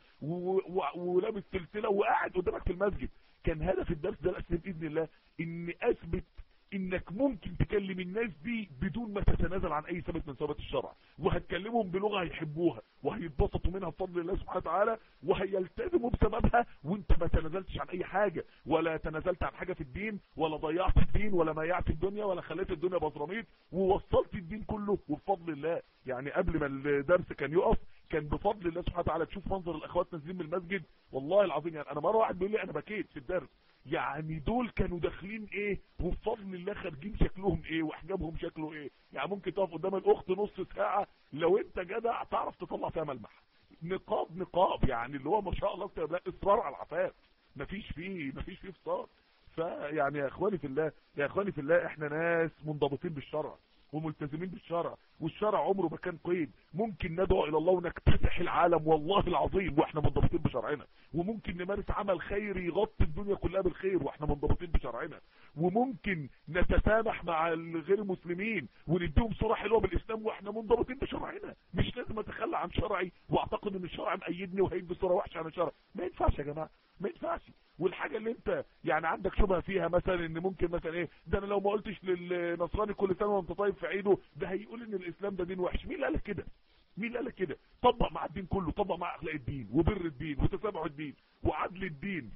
ولابس سلسله وقاعد قدامك في المسجد كان هدف الدرس ده الاساسي باذن الله ان اثبت انك ممكن تكلم الناس دي بدون ما تتنازل عن اي ثابت من ثوابت الشرع وهتكلمهم بلغه هيحبوها وهيتبسطوا منها بفضل الله سبحانه وتعالى وهيلتزموا بسببها وانت ما تنازلتش عن اي حاجه ولا تنازلت عن حاجه في الدين ولا ضيعت الدين ولا ميعت الدنيا ولا خليت الدنيا بزراميط ووصلت الدين كله وبفضل الله يعني قبل ما الدرس كان يقف كان بفضل الله سبحانه وتعالى تشوف منظر الاخوات نازلين من المسجد والله العظيم يعني انا مره واحد بيقول لي انا بكيت في الدرس يعني دول كانوا داخلين ايه وبفضل الله خارجين شكلهم ايه واحجابهم شكله ايه يعني ممكن تقف قدام الاخت نص ساعه لو انت جدع تعرف تطلع فيها ملمح نقاب نقاب يعني اللي هو ما شاء الله اصرار على العفاف مفيش فيه مفيش فيه فصار فيعني يا اخواني في الله يا اخواني في الله احنا ناس منضبطين بالشرع وملتزمين بالشرع والشرع عمره ما كان قيد ممكن ندعو الى الله ونكتسح العالم والله العظيم واحنا منضبطين بشرعنا وممكن نمارس عمل خيري يغطي الدنيا كلها بالخير واحنا منضبطين بشرعنا وممكن نتسامح مع الغير المسلمين ونديهم صورة حلوة بالاسلام واحنا منضبطين بشرعنا مش لازم اتخلى عن شرعي واعتقد ان الشرع مأيدني وهيدي صورة وحشة عن الشرع ما ينفعش يا جماعة ما ينفعش والحاجة اللي انت يعني عندك شبهة فيها مثلا ان ممكن مثلا ايه ده انا لو ما قلتش للنصراني كل سنة وانت طيب في عيده ده هيقول ان الاسلام ده دين وحش مين اللي قالك كده مين اللي قالك كده طبق مع الدين كله طبق مع اخلاق الدين وبر الدين وتسامح الدين وعدل الدين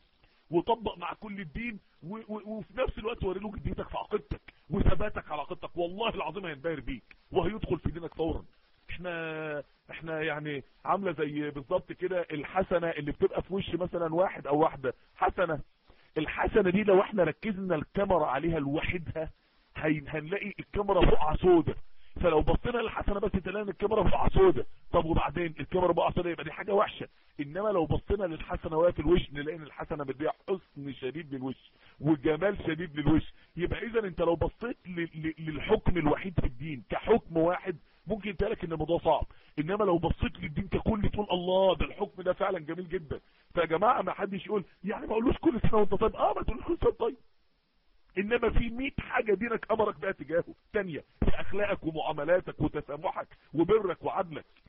وطبق مع كل الدين و و وفي نفس الوقت وري له جديتك في عقيدتك وثباتك على عقيدتك والله العظيم هينبهر بيك وهيدخل في دينك فورا احنا احنا يعني عامله زي بالظبط كده الحسنه اللي بتبقى في وش مثلا واحد او واحده حسنه الحسنه دي لو احنا ركزنا الكاميرا عليها لوحدها هنلاقي الكاميرا بقعه سودة فلو بصينا للحسنه بس تلاقي الكاميرا بقعه سودة طب وبعدين الكاميرا بقعه سودة يبقى دي حاجه وحشه انما لو بصينا للحسنه وهي في الوش نلاقي ان الحسنه بتبيع حسن شديد للوش وجمال شديد للوش يبقى اذا انت لو بصيت للحكم الوحيد في الدين كحكم واحد ممكن تقولك ان الموضوع صعب انما لو بصيت للدين ككل تقول الله ده الحكم ده فعلا جميل جدا فيا جماعه ما حدش يقول يعني ما اقولوش كل سنه وانت طيب اه ما تقولوش كل سنه طيب انما في 100 حاجه دينك امرك بها تجاهه ثانيه في اخلاقك ومعاملاتك وتسامحك وبرك وعدلك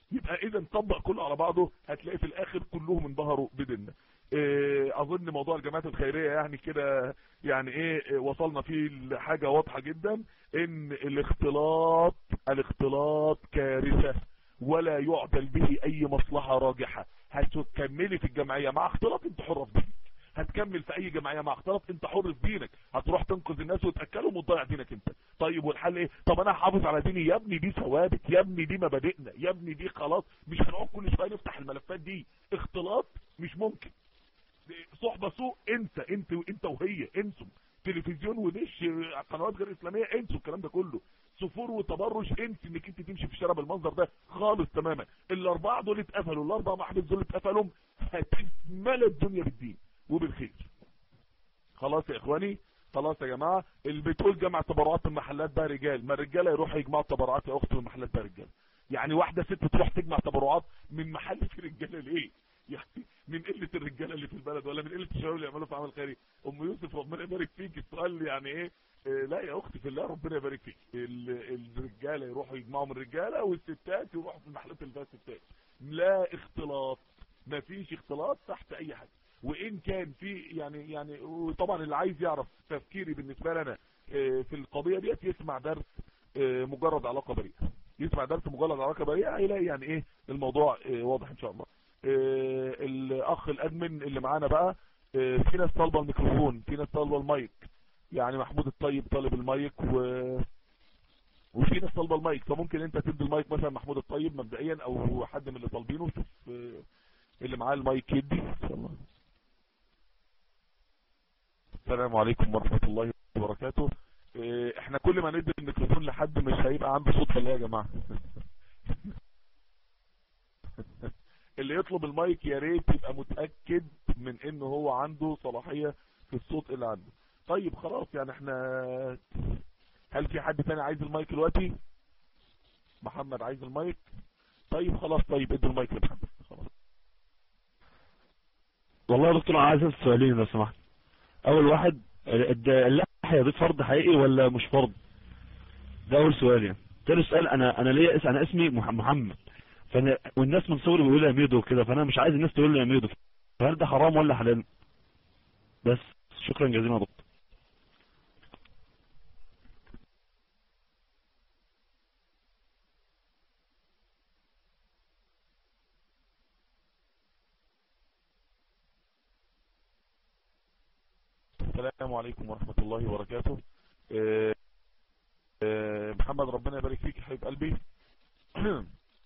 يبقى اذا طبق كله على بعضه هتلاقي في الاخر كلهم انبهروا بديننا إيه اظن موضوع الجماعات الخيرية يعني كده يعني ايه وصلنا فيه لحاجة واضحة جدا ان الاختلاط الاختلاط كارثة ولا يعدل به اي مصلحة راجحة هتكملي في الجمعية مع اختلاط انت حرة في دينك هتكمل في اي جمعية مع اختلاط انت حر في دينك هتروح تنقذ الناس وتأكلهم وتضيع دينك انت طيب والحل ايه طب انا هحافظ على ديني يا ابني دي ثوابت يا ابني دي مبادئنا يا ابني دي خلاص مش هنقعد كل شويه نفتح الملفات دي اختلاط مش ممكن صحبة سوء انت انت انت وهي انسوا تلفزيون ودش قنوات غير اسلامية انسوا الكلام ده كله سفور وتبرج انسى انك انت تمشي في الشارع بالمنظر ده خالص تماما الاربعه دول اتقفلوا الاربع محبس دول اتقفلوا هتكمل الدنيا بالدين وبالخير خلاص يا اخواني خلاص يا جماعه اللي بتقول جمع تبرعات من محلات بقى رجال ما الرجاله يروحوا يجمعوا تبرعات يا اخت من محلات بقى رجال يعني واحده ست تروح تجمع تبرعات من محل في رجاله ليه يعني من قله الرجاله اللي في البلد ولا من قله الشباب اللي يعملوا في عمل خيري ام يوسف ربنا يبارك فيك السؤال يعني ايه إيه لا يا اختي في الله ربنا يبارك فيك الرجاله يروحوا يجمعوا من الرجاله والستات يروحوا في المحلات اللي فيها الستات لا اختلاط ما فيش اختلاط تحت اي حاجه وان كان في يعني يعني وطبعا اللي عايز يعرف تفكيري بالنسبه لنا إيه في القضيه ديت يسمع درس إيه مجرد علاقه بريئه يسمع درس مجرد علاقه بريئه هيلاقي يعني ايه الموضوع واضح ان شاء الله الاخ الادمن اللي معانا بقى في ناس طالبه الميكروفون في ناس طالبه المايك يعني محمود الطيب طالب المايك و وفي ناس طالبه المايك فممكن انت تدي المايك مثلا محمود الطيب مبدئيا او حد من اللي طالبينه شوف اللي معاه المايك يدي ان شاء الله السلام عليكم ورحمه الله وبركاته احنا كل ما ندي الميكروفون لحد مش هيبقى عنده صوت ولا يا جماعه اللي يطلب المايك يا ريت يبقى متاكد من ان هو عنده صلاحيه في الصوت اللي عنده طيب خلاص يعني احنا هل في حد تاني عايز المايك دلوقتي محمد عايز المايك طيب خلاص طيب ادوا المايك لمحمد خلاص والله يا دكتور انا عايز اسال سؤالين لو سمحت اول واحد اللحيه دي فرض حقيقي ولا مش فرض ده اول سؤال يعني تاني سؤال انا انا ليا اسم انا اسمي محمد فانا والناس من صغري بيقولوا لي يا ميدو كده فانا مش عايز الناس تقول لي يا ميدو فهل ده حرام ولا حلال بس شكرا جزيلا يا دكتور السلام عليكم ورحمة الله وبركاته اه اه محمد ربنا يبارك فيك حبيب قلبي اه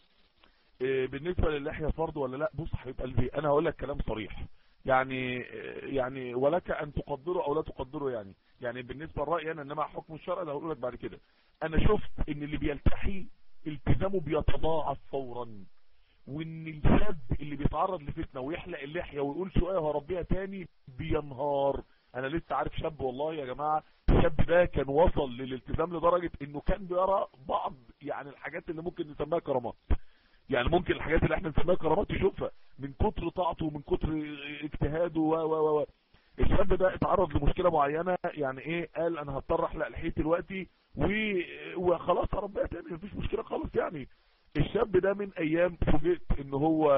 بالنسبة للحية فرض ولا لا بص حبيب قلبي انا هقول لك كلام صريح يعني يعني ولك ان تقدره او لا تقدره يعني يعني بالنسبة لرأيي انا انما حكم الشرع ده هقول لك بعد كده انا شفت ان اللي بيلتحي التزامه بيتضاعف فورا وان الشاب اللي بيتعرض لفتنة ويحلق اللحية ويقول شوية هربيها تاني بينهار انا لسه عارف شاب والله يا جماعة الشاب ده كان وصل للالتزام لدرجة انه كان بيرى بعض يعني الحاجات اللي ممكن نسميها كرامات يعني ممكن الحاجات اللي احنا نسميها كرامات تشوفها من كتر طاعته ومن كتر اجتهاده و و و الشاب ده اتعرض لمشكلة معينة يعني ايه قال انا هضطر احلق لحيتي دلوقتي وخلاص هربيها تاني مفيش مشكلة خالص يعني الشاب ده من ايام فوجئت ان هو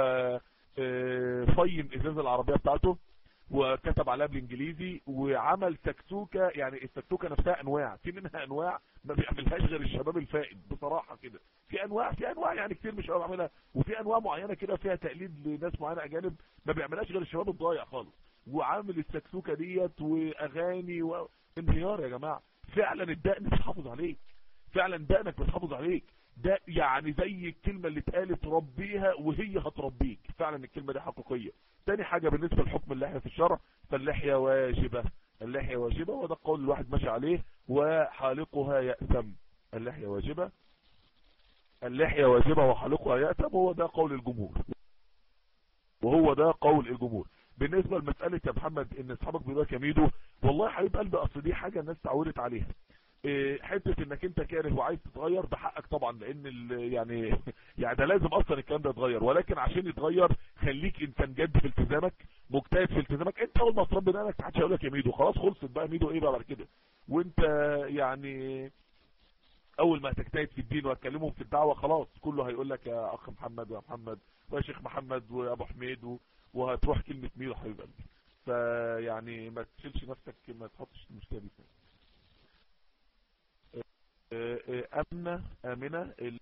صين ازاز العربية بتاعته وكتب عليها بالانجليزي وعمل سكسوكة يعني السكسوكة نفسها انواع في منها انواع ما بيعملهاش غير الشباب الفائد بصراحة كده في انواع في انواع يعني كتير مش هقدر اعملها وفي انواع معينة كده فيها تقليد لناس معينة اجانب ما بيعملهاش غير الشباب الضايع خالص وعامل السكسوكة ديت واغاني وانهيار يا جماعة فعلا الدقن بتحافظ عليك فعلا دقنك بتحافظ عليك ده يعني زي الكلمة اللي اتقالت ربيها وهي هتربيك فعلا الكلمة دي حقيقية تاني حاجة بالنسبة لحكم اللحية في الشرع فاللحية واجبة اللحية واجبة وده قول الواحد ماشي عليه وحالقها يأثم اللحية واجبة اللحية واجبة وحالقها يأثم هو ده قول الجمهور وهو ده قول الجمهور بالنسبة لمسألة يا محمد ان اصحابك بيقولوا يا ميدو والله حبيب قلبي اصل دي حاجة الناس تعودت عليها حتة انك انت كاره وعايز تتغير ده حقك طبعا لان يعني يعني ده لازم اصلا الكلام ده يتغير ولكن عشان يتغير خليك انسان جد في التزامك مجتهد في التزامك انت اول ما تربي بالك ما حدش هيقول لك يا ميدو خلاص خلصت بقى ميدو ايه بقى بعد كده وانت يعني اول ما هتجتهد في الدين وهتكلمهم في الدعوة خلاص كله هيقول لك يا اخ محمد ويا محمد ويا شيخ محمد وابو حميد و... وهتروح كلمة ميدو حبيب قلبي فيعني ما تشيلش نفسك ما تحطش المشكلة دي امنة امنة ال...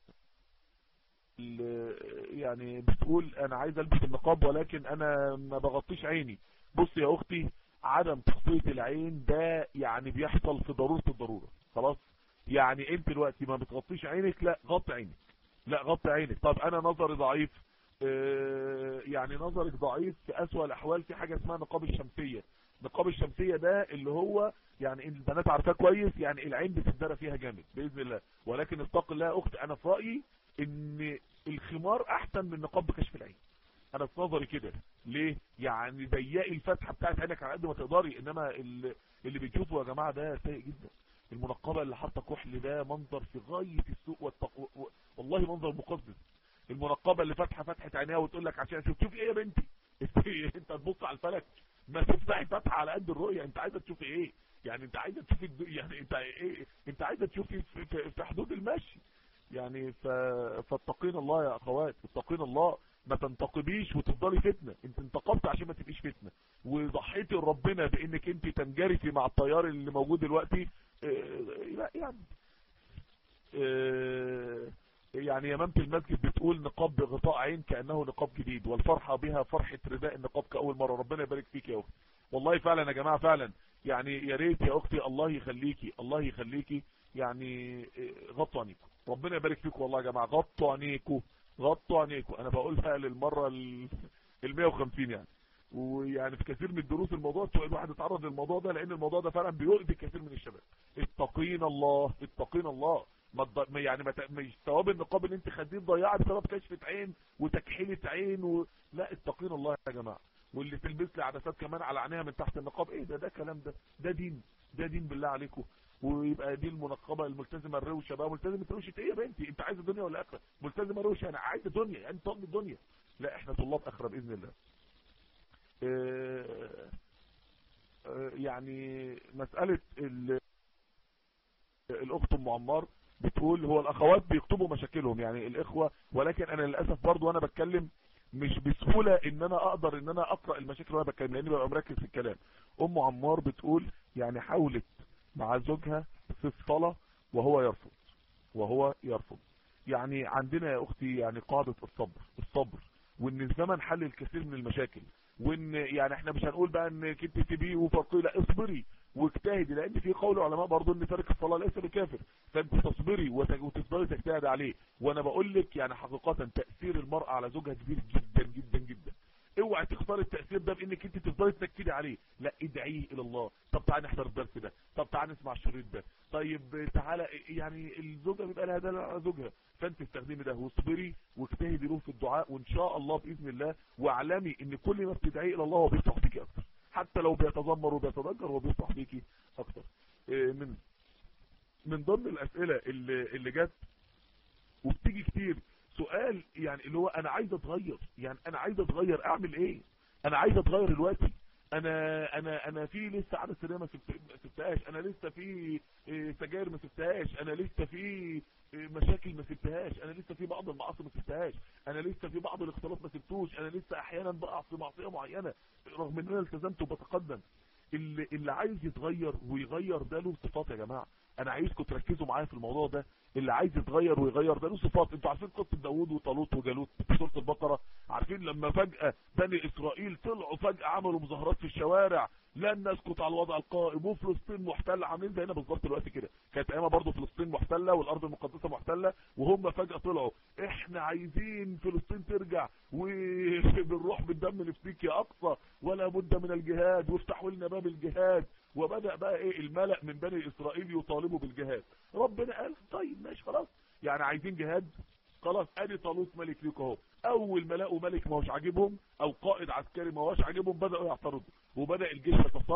ال... يعني بتقول انا عايز البس النقاب ولكن انا ما بغطيش عيني بص يا اختي عدم تغطية العين ده يعني بيحصل في ضرورة الضرورة خلاص يعني انت دلوقتي ما بتغطيش عينك لا غطي عينك لا غطي عينك طب انا نظري ضعيف اه يعني نظرك ضعيف في اسوأ الاحوال في حاجة اسمها نقاب الشمسية نقاب الشمسية ده اللي هو يعني البنات عارفاه كويس يعني العين بتتدرى فيها جامد باذن الله ولكن اتق الله يا اختي انا في رايي ان الخمار احسن من نقاب بكشف العين انا في نظري كده ليه يعني ضيقي الفتحه بتاعت عينك على قد ما تقدري انما اللي, اللي بتشوفه يا جماعه ده سيء جدا المنقبه اللي حاطه كحل ده منظر في غايه السوء والتقوى والله منظر مقزز المنقبه اللي فاتحه فتحه عينيها وتقول لك عشان تشوفي ايه يا بنتي انت تبص على الفلك ما تفتحي فتحه على قد الرؤيه انت عايزه تشوفي ايه يعني انت عايزه تشوفي يعني انت ايه انت عايزه تشوفي في, في, في حدود المشي يعني ف... فاتقين الله يا اخوات اتقين الله ما تنتقبيش وتفضلي فتنة انت انتقبت عشان ما تبقيش فتنة وضحيتي لربنا بانك انت تنجرفي مع الطيار اللي موجود دلوقتي اه لا يعني اه يعني يمامة المسجد بتقول نقاب بغطاء عين كأنه نقاب جديد والفرحة بها فرحة رداء النقاب كأول مرة ربنا يبارك فيك يا اختي والله فعلا يا جماعة فعلا يعني يا ريت يا اختي الله يخليكي الله يخليكي يعني غطوا عينيكم ربنا يبارك فيكم والله يا جماعة غطوا عينيكم غطوا عينيكم انا بقولها للمرة ال 150 يعني ويعني في كثير من الدروس الموضوع الواحد يتعرض للموضوع ده لان الموضوع ده فعلا بيؤذي كثير من الشباب اتقين الله اتقين الله ما يعني ما مش ثواب النقاب اللي انت خديه تضيعه بسبب كشفة عين وتكحيلة عين و... لا اتقين الله يا جماعه واللي تلبس لي عدسات كمان على عينيها من تحت النقاب ايه ده ده كلام ده ده دين ده دين بالله عليكم ويبقى دي المنقبه الملتزمه الروشه بقى ملتزمه روشه ايه يا بنتي انت عايزه دنيا ولا اخره ملتزمه روشه انا عايزه دنيا يعني طب الدنيا لا احنا طلاب اخره باذن الله اه اه يعني مساله الاخت ام عمار بتقول هو الاخوات بيكتبوا مشاكلهم يعني الاخوه ولكن انا للاسف برضو وانا بتكلم مش بسهولة ان انا اقدر ان انا اقرأ المشاكل وانا بتكلم لاني ببقى مركز في الكلام ام عمار بتقول يعني حاولت مع زوجها في الصلاة وهو يرفض وهو يرفض يعني عندنا يا اختي يعني قاعدة الصبر الصبر وان الزمن حل الكثير من المشاكل وان يعني احنا مش هنقول بقى ان كنت تبيه وفرقي لا اصبري واجتهدي لان في قول علماء برضه ان تارك الصلاه ليس بكافر فانت تصبري وتفضلي تجتهدي عليه وانا بقول لك يعني حقيقه تاثير المراه على زوجها كبير جدا جدا جدا اوعي تختار التاثير ده بانك انت تفضلي تنكدي عليه لا ادعيه الى الله طب تعالى نحضر الدرس ده طب تعالى نسمع الشريط ده طيب تعالى يعني الزوجه بيبقى لها دلال على زوجها فانت استخدمي ده واصبري واجتهدي له في الدعاء وان شاء الله باذن الله واعلمي ان كل ما بتدعيه الى الله هو بيفتح بيكي اكتر حتى لو بيتذمر وبيتضجر هو بيفتح بيكي اكتر من من ضمن الاسئله اللي اللي جت وبتيجي كتير سؤال يعني اللي هو انا عايز اتغير يعني انا عايز اتغير اعمل ايه انا عايز اتغير دلوقتي انا انا انا في لسه عدد سريه ما سبتهاش انا لسه في سجاير ما سبتهاش انا لسه في مشاكل ما سبتهاش انا لسه في بعض المعاصي ما سبتهاش انا لسه في بعض الاختلاط ما سبتوش انا لسه احيانا بقع في معصيه معينه رغم ان انا التزمت وبتقدم اللي اللي عايز يتغير ويغير ده له صفات يا جماعه انا عايزكم تركزوا معايا في الموضوع ده اللي عايز يتغير ويغير ده له صفات انتوا عارفين قصه داوود وطالوت وجالوت في سوره البقره عارفين لما فجاه بني اسرائيل طلعوا فجاه عملوا مظاهرات في الشوارع لن نسكت على الوضع القائم وفلسطين محتله عاملين زينا بالظبط دلوقتي كده كانت ايامها برضه فلسطين محتله والارض المقدسه محتله وهم فجاه طلعوا احنا عايزين فلسطين ترجع وبالروح بالدم نفديك يا اقصى ولا بد من الجهاد وافتحوا لنا باب الجهاد وبدا بقى ايه الملأ من بني اسرائيل يطالبوا بالجهاد ربنا قال طيب ماشي خلاص يعني عايزين جهاد خلاص ادي طالوت ملك ليك اهو اول ما لقوا ملك ما هوش عاجبهم او قائد عسكري ما هوش عاجبهم بداوا يعترضوا وبدا الجيش يتساقط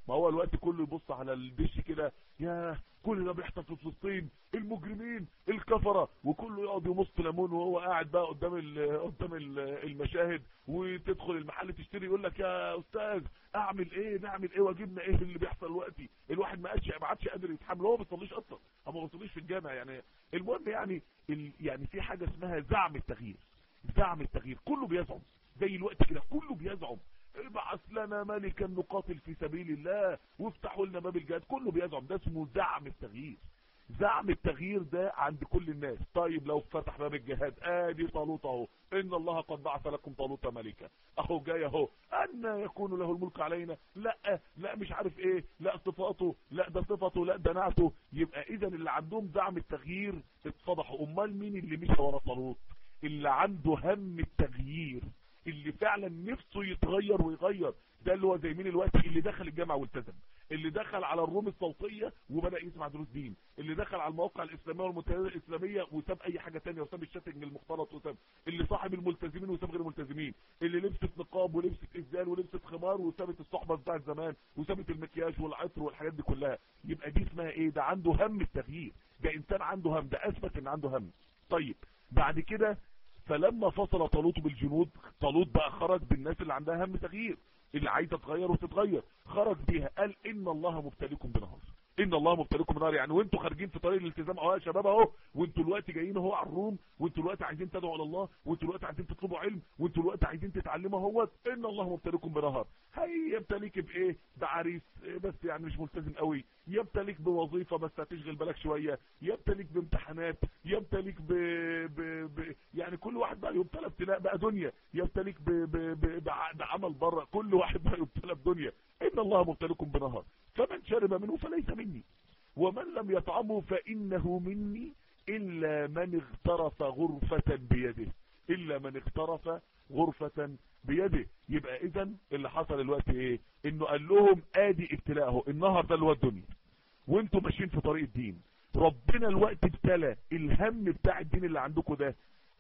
ما هو الوقت كله يبص على الدش كده يا كل ده بيحصل في فلسطين المجرمين الكفرة وكله يقعد يمص ليمون وهو قاعد بقى قدام ال قدام ال المشاهد وتدخل المحل تشتري يقول لك يا استاذ اعمل ايه نعمل ايه واجبنا ايه اللي بيحصل دلوقتي الواحد ما عادش ما عادش قادر يتحمل هو ما بيصليش اصلا هو ما بيصليش في الجامع يعني المهم يعني ال يعني في حاجه اسمها زعم التغيير زعم التغيير كله بيزعم زي الوقت كده كله بيزعم ابعث لنا ملكا نقاتل في سبيل الله وافتحوا لنا باب الجهاد كله بيزعم ده اسمه زعم التغيير زعم التغيير ده عند كل الناس طيب لو فتح باب الجهاد ادي طالوت اهو ان الله قد بعث لكم طالوت ملكا اهو جاي اهو ان يكون له الملك علينا لا لا مش عارف ايه لا صفاته لا ده صفته لا ده نعته يبقى اذا اللي عندهم دعم التغيير اتفضحوا امال مين اللي مشى ورا طالوت اللي عنده هم التغيير اللي فعلا نفسه يتغير ويغير ده اللي هو زي مين الوقت اللي دخل الجامعة والتزم اللي دخل على الروم الصوتية وبدأ يسمع دروس دين اللي دخل على المواقع الإسلامية والمنتديات الإسلامية وساب أي حاجة تانية وساب الشاتنج المختلط وساب اللي صاحب الملتزمين وساب غير الملتزمين اللي لبست نقاب ولبست إزال ولبست خمار وسابت الصحبة بتاعت زمان وسابت المكياج والعطر والحاجات دي كلها يبقى دي اسمها ايه ده عنده هم التغيير ده انسان عنده هم ده اثبت ان عنده هم طيب بعد كده فلما فصل طالوت بالجنود طالوت بقى خرج بالناس اللي عندها هم تغيير اللي عايزه تغير وتتغير خرج بيها قال ان الله مبتليكم بنهر ان الله مبتليكم بنهر يعني وانتوا خارجين في طريق الالتزام اهو يا شباب اهو وانتوا الوقت جايين اهو على الروم وانتوا الوقت عايزين تدعوا على الله وانتوا الوقت عايزين تطلبوا علم وانتوا الوقت عايزين تتعلموا اهو ان الله مبتليكم بنهر هيبتليك بايه بعريس بس يعني مش ملتزم قوي يبتليك بوظيفه بس هتشغل بالك شويه يبتليك بامتحانات يبتليك ب... ب... ب... يعني كل واحد بقى يبتلى ابتلاء بقى دنيا يبتليك ب... ب... ب... بعمل بره كل واحد بقى يبتلى بدنيا ان الله مبتليكم بنهر فمن شرب منه فليس مني ومن لم يطعمه فانه مني الا من اغترف غرفة بيده الا من اغترف غرفة بيده يبقى اذا اللي حصل الوقت ايه انه قال لهم ادي ابتلاءه النهر ده اللي هو الدنيا وانتوا ماشيين في طريق الدين ربنا الوقت ابتلى الهم بتاع الدين اللي عندكم ده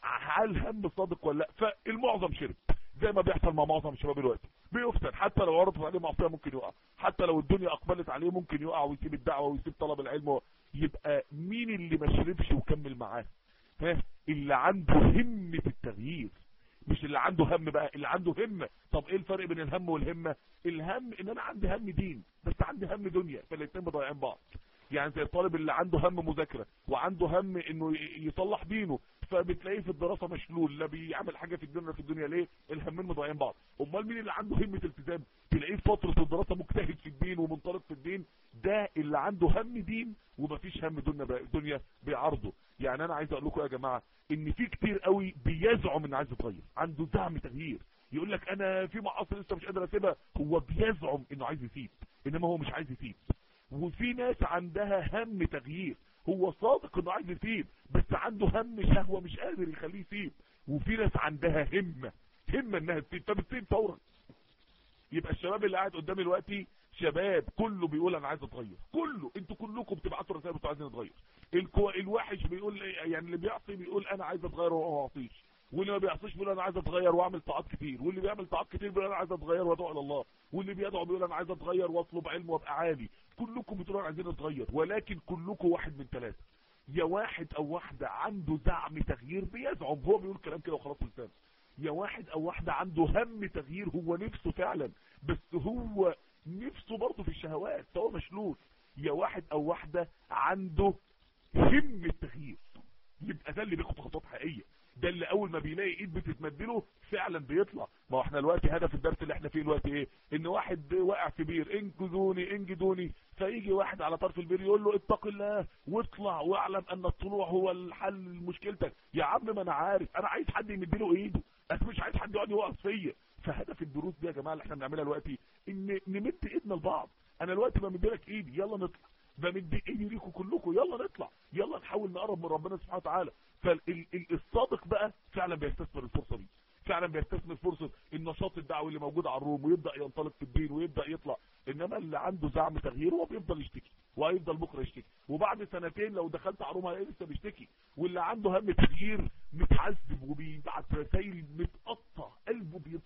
هل هم صادق ولا لا فالمعظم شرب زي ما بيحصل مع معظم الشباب الوقت بيفتن حتى لو عرضت عليه معصيه ممكن يقع حتى لو الدنيا اقبلت عليه ممكن يقع ويسيب الدعوه ويسيب طلب العلم يبقى مين اللي ما شربش وكمل معاه ها اللي عنده همه التغيير مش اللي عنده هم بقى اللي عنده همه طب ايه الفرق بين الهم والهمه الهم ان انا عندي هم دين بس عندي هم دنيا فالاثنين مضيعين بعض يعني زي الطالب اللي عنده هم مذاكره وعنده هم انه يصلح دينه فبتلاقيه في الدراسه مشلول لا بيعمل حاجه في الدنيا في الدنيا ليه الهمين مضيعين بعض امال مين اللي عنده همه التزام تلاقيه في فتره الدراسه مجتهد في الدين ومنطلق في الدين ده اللي عنده هم دين ومفيش هم دنيا دنيا بيعرضه يعني انا عايز اقول لكم يا جماعه ان في كتير قوي بيزعم انه عايز يتغير عنده زعم تغيير يقول لك انا في معاصي لسه مش قادر اسيبها هو بيزعم انه عايز يسيب انما هو مش عايز يسيب وفي ناس عندها هم تغيير هو صادق انه عايز يسيب بس عنده هم شهوة مش قادر يخليه يسيب وفي ناس عندها همة همة انها تسيب فبتسيب فورا يبقى الشباب اللي قاعد قدامي دلوقتي شباب كله بيقول انا عايز اتغير كله انتوا كلكم بتبعتوا رسائل بتوع عايزين نتغير الكو... الوحش بيقول يعني اللي بيعصي بيقول انا عايز اتغير وهو ما يعصيش واللي ما بيعصيش بيقول انا عايز اتغير واعمل طاعات كتير واللي بيعمل طاعات كتير بيقول انا عايز اتغير وادعو الى الله واللي بيدعو بيقول انا عايز اتغير واطلب علم وابقى عالي كلكم بتقولوا عايزين نتغير ولكن كلكم واحد من ثلاثه يا واحد او واحده عنده زعم تغيير بيزعم هو بيقول كلام كده وخلاص لسان يا واحد او واحده عنده هم تغيير هو نفسه فعلا بس هو نفسه برضه في الشهوات هو مشلول يا واحد او واحده عنده هم التغيير يبقى ده اللي بياخد خطوات حقيقيه ده اللي اول ما بيلاقي ايد بتتمدله فعلا بيطلع ما هو احنا دلوقتي هدف الدرس اللي احنا فيه دلوقتي ايه ان واحد واقع في بير انقذوني انجدوني فيجي واحد على طرف البير يقول له اتق الله واطلع واعلم ان الطلوع هو الحل لمشكلتك يا عم ما انا عارف انا عايز حد يمد له ايده انا مش عايز حد يقعد يوقف فيا فهدف الدروس دي يا جماعه اللي احنا بنعملها دلوقتي ان نمد ايدنا لبعض انا دلوقتي بمد لك ايدي يلا نطلع بمد ايدي ليكم كلكم يلا نطلع يلا نحاول نقرب من ربنا سبحانه وتعالى فالصادق بقى فعلا بيستثمر الفرصه دي فعلا بيستثمر فرصه النشاط الدعوي اللي موجود على الروم ويبدا ينطلق في الدين ويبدا يطلع انما اللي عنده زعم تغيير هو بيفضل يشتكي وهيفضل بكره يشتكي وبعد سنتين لو دخلت على الروم هيلاقيه لسه بيشتكي واللي عنده هم تغيير متعذب وبيبعت رسايل متقطع قلبه بيتقطع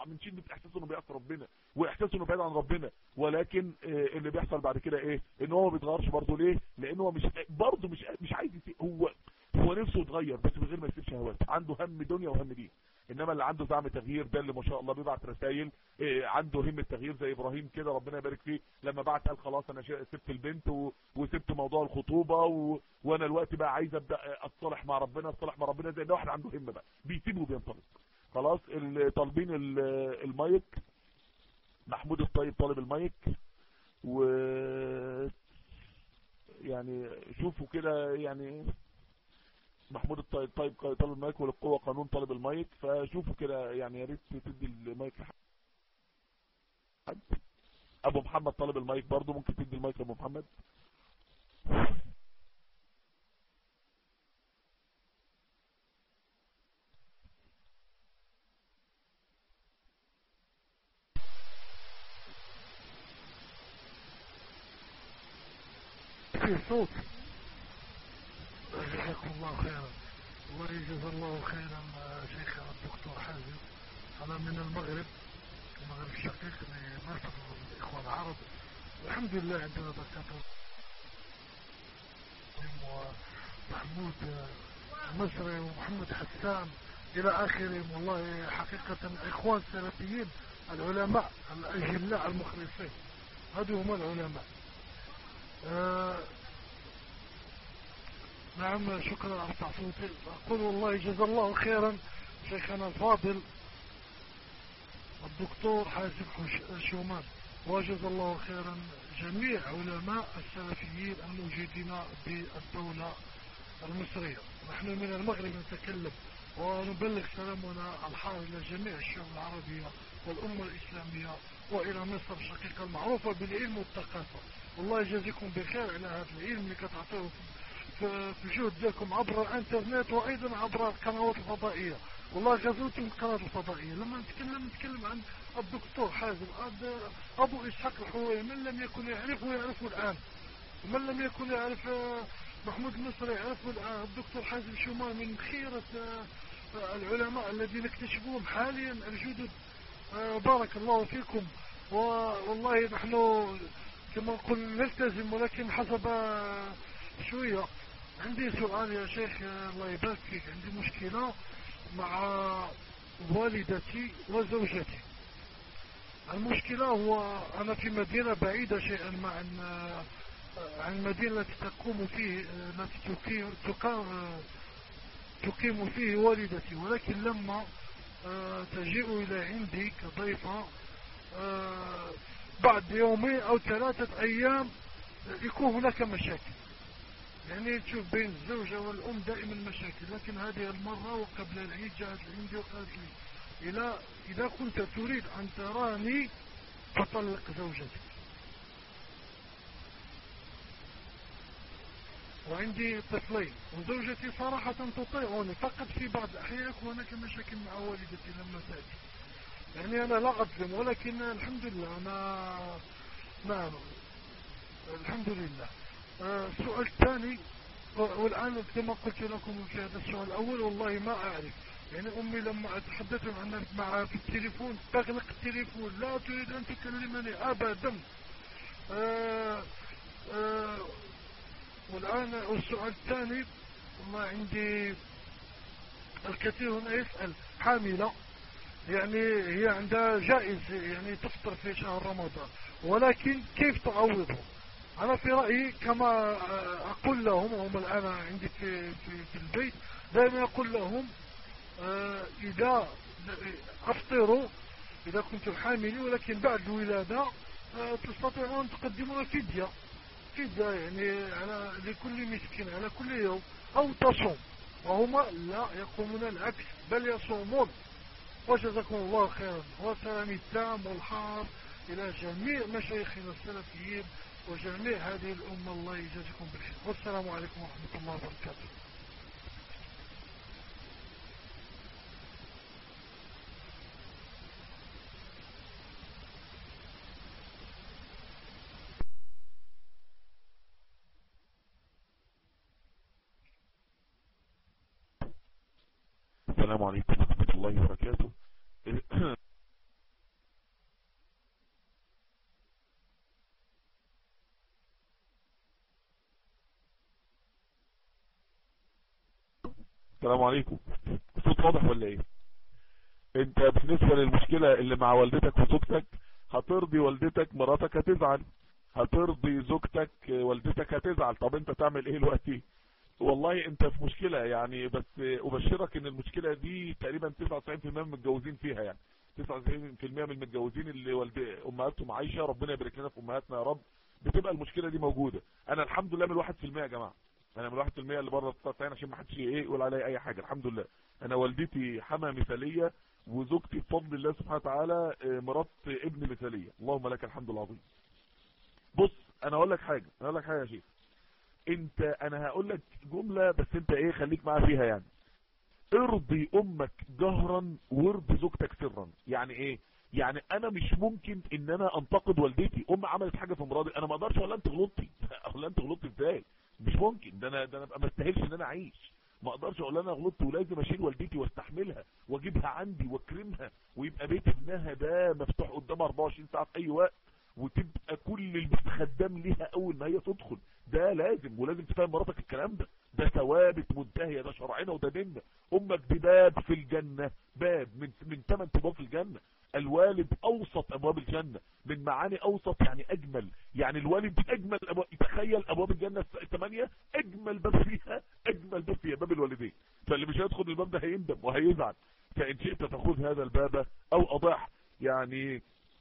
الموضوع من شدة احساسه انه بيعصي ربنا واحساسه انه بعيد عن ربنا ولكن آه، اللي بيحصل بعد كده ايه ان هو ما بيتغيرش برضه ليه لان هو مش برضه مش مش عايز يسيب هو هو نفسه يتغير بس من غير ما يسيب شهواته عنده هم دنيا وهم دين انما اللي عنده زعم تغيير ده اللي ما شاء الله بيبعت رسائل إيه عنده همة تغيير زي ابراهيم كده ربنا يبارك فيه لما بعت قال خلاص انا شا- سبت البنت و... وسبت موضوع الخطوبة و... وانا الوقت بقى عايز ابدا اتصالح مع ربنا اتصالح مع ربنا زي ده واحد عنده همة بقى بيسيب وبينطلق خلاص ال- طالبين ال- المايك محمود الطيب طالب المايك و يعني شوفوا كده يعني محمود الطيب طيب طالب المايك وللقوة قانون طالب المايك فشوفوا كده يعني يا ريت تدي المايك لحد ابو محمد طالب المايك برضو ممكن تدي المايك لابو محمد في صوت جزاكم الله خيرا الله يجزا الله خيرا آه، شيخنا الدكتور حازم انا من المغرب المغرب الشقيق لمرفق الاخوان العرب والحمد لله عندنا دكاتره ومحمود آه، المصري ومحمد حسان الى اخره والله حقيقة اخوان سلفيين العلماء الاجلاء المخلصين هذو هم العلماء آه، نعم شكرا على تعطيتي أقول والله جزا الله خيرا شيخنا الفاضل الدكتور حازم حش- شومان وجزا الله خيرا جميع علماء السلفيين الموجودين بالدولة المصرية نحن من المغرب نتكلم ونبلغ سلامنا الحار إلى جميع الشعوب العربية والأمة الإسلامية وإلى مصر الشقيقة المعروفة بالعلم والثقافة والله يجازيكم بخير على هذا العلم اللي كتعطوه في في الجهد ديالكم عبر الانترنت وايضا عبر القنوات الفضائيه والله غزوتم القنوات الفضائيه لما نتكلم نتكلم عن الدكتور حازم هذا ابو اسحاق الحويري من لم يكن يعرفه يعرفه الان ومن لم يكن يعرف آه، محمود المصري يعرفه الان الدكتور حازم شومان من خيره آه، آه، العلماء الذين اكتشفوهم حاليا الجدد آه، بارك الله فيكم و- والله نحن كما نقول نلتزم ولكن حسب آه، شوية عندي سؤال يا شيخ آه، الله يبارك فيك عندي مشكلة مع والدتي وزوجتي المشكلة هو أنا في مدينة بعيدة شيئا ما عن آه، عن المدينة التي تقوم فيه آه، التي تقيم تقام آه، تقيم فيه والدتي ولكن لما آه، تجيء إلى عندي كضيفة آه، بعد يومين أو ثلاثة أيام آه، يكون هناك مشاكل يعني تشوف بين الزوجة والأم دائما مشاكل لكن هذه المرة وقبل العيد جاءت عندي وقالت لي إذا إذا كنت تريد أن تراني فطلق زوجتك وعندي طفلين وزوجتي صراحة تطيعني فقط في بعض الأحيان يكون هناك مشاكل مع والدتي لما تأتي يعني أنا لا أظلم ولكن الحمد لله أنا نعم الحمد لله آه، السؤال الثاني و- والآن كما قلت لكم في هذا السؤال الأول والله ما أعرف يعني أمي لما أتحدث مع مع في التليفون تغلق التليفون لا تريد أن تكلمني أبدا آه، آه، والآن والسؤال الثاني والله عندي الكثير هنا يسأل حاملة يعني هي عندها جائز يعني تفطر في شهر رمضان ولكن كيف تعوضه أنا في رأيي كما أقول لهم هم الآن عندي في, في, في البيت دائما أقول لهم آه، إذا أفطروا إذا كنتم حاملين ولكن بعد الولادة آه، تستطيعون أن تقدمون فدية فدية يعني على لكل مسكين على كل يوم أو تصوم وهما لا يقومون العكس بل يصومون وجزاكم الله خيرا والسلام التام والحار إلى جميع مشايخنا السلفيين وجميع هذه الأمة الله يجازيكم بالخير والسلام عليكم ورحمة الله وبركاته السلام عليكم ورحمة الله وبركاته السلام عليكم صوت واضح ولا ايه انت بالنسبة للمشكلة اللي مع والدتك وزوجتك هترضي والدتك مراتك هتزعل هترضي زوجتك والدتك هتزعل طب انت تعمل ايه دلوقتي والله انت في مشكلة يعني بس ابشرك ان المشكلة دي تقريبا 99% من المتجوزين فيها يعني 99% من المتجوزين اللي والد امهاتهم عايشة ربنا يبارك لنا في امهاتنا يا رب بتبقى المشكلة دي موجودة انا الحمد لله من الواحد في المية يا جماعة انا من الواحد في المية اللي بره 99 عشان ما حدش ايه يقول عليا اي حاجة الحمد لله انا والدتي حما مثالية وزوجتي بفضل الله سبحانه وتعالى مرات ابن مثالية اللهم لك الحمد العظيم بص انا اقول لك حاجة انا اقول لك حاجة يا شيخ انت انا هقول لك جملة بس انت ايه خليك معايا فيها يعني ارضي امك جهرا وارضي زوجتك سرا يعني ايه يعني انا مش ممكن ان انا انتقد والدتي ام عملت حاجة في مرادي انا ما اقدرش ولا انت غلطتي ولا انت غلطتي ازاي مش ممكن ده انا ده انا ما استاهلش ان انا اعيش ما اقدرش اقول انا غلطت ولازم اشيل والدتي واستحملها واجيبها عندي واكرمها ويبقى بيت ابنها ده مفتوح قدامها 24 ساعه في اي وقت وتبقى كل البيت خدام ليها اول ما هي تدخل ده لازم ولازم تفهم مراتك الكلام ده ده ثوابت منتهيه ده شرعنا وده ديننا امك دي باب في الجنه باب من من ثمان ابواب في الجنه الوالد اوسط ابواب الجنه من معاني اوسط يعني اجمل يعني الوالد اجمل أبواب تخيل ابواب الجنه الثمانيه اجمل باب فيها اجمل باب فيها باب الوالدين فاللي مش هيدخل الباب ده هيندم وهيزعل فان شئت تاخذ هذا الباب او اضاح يعني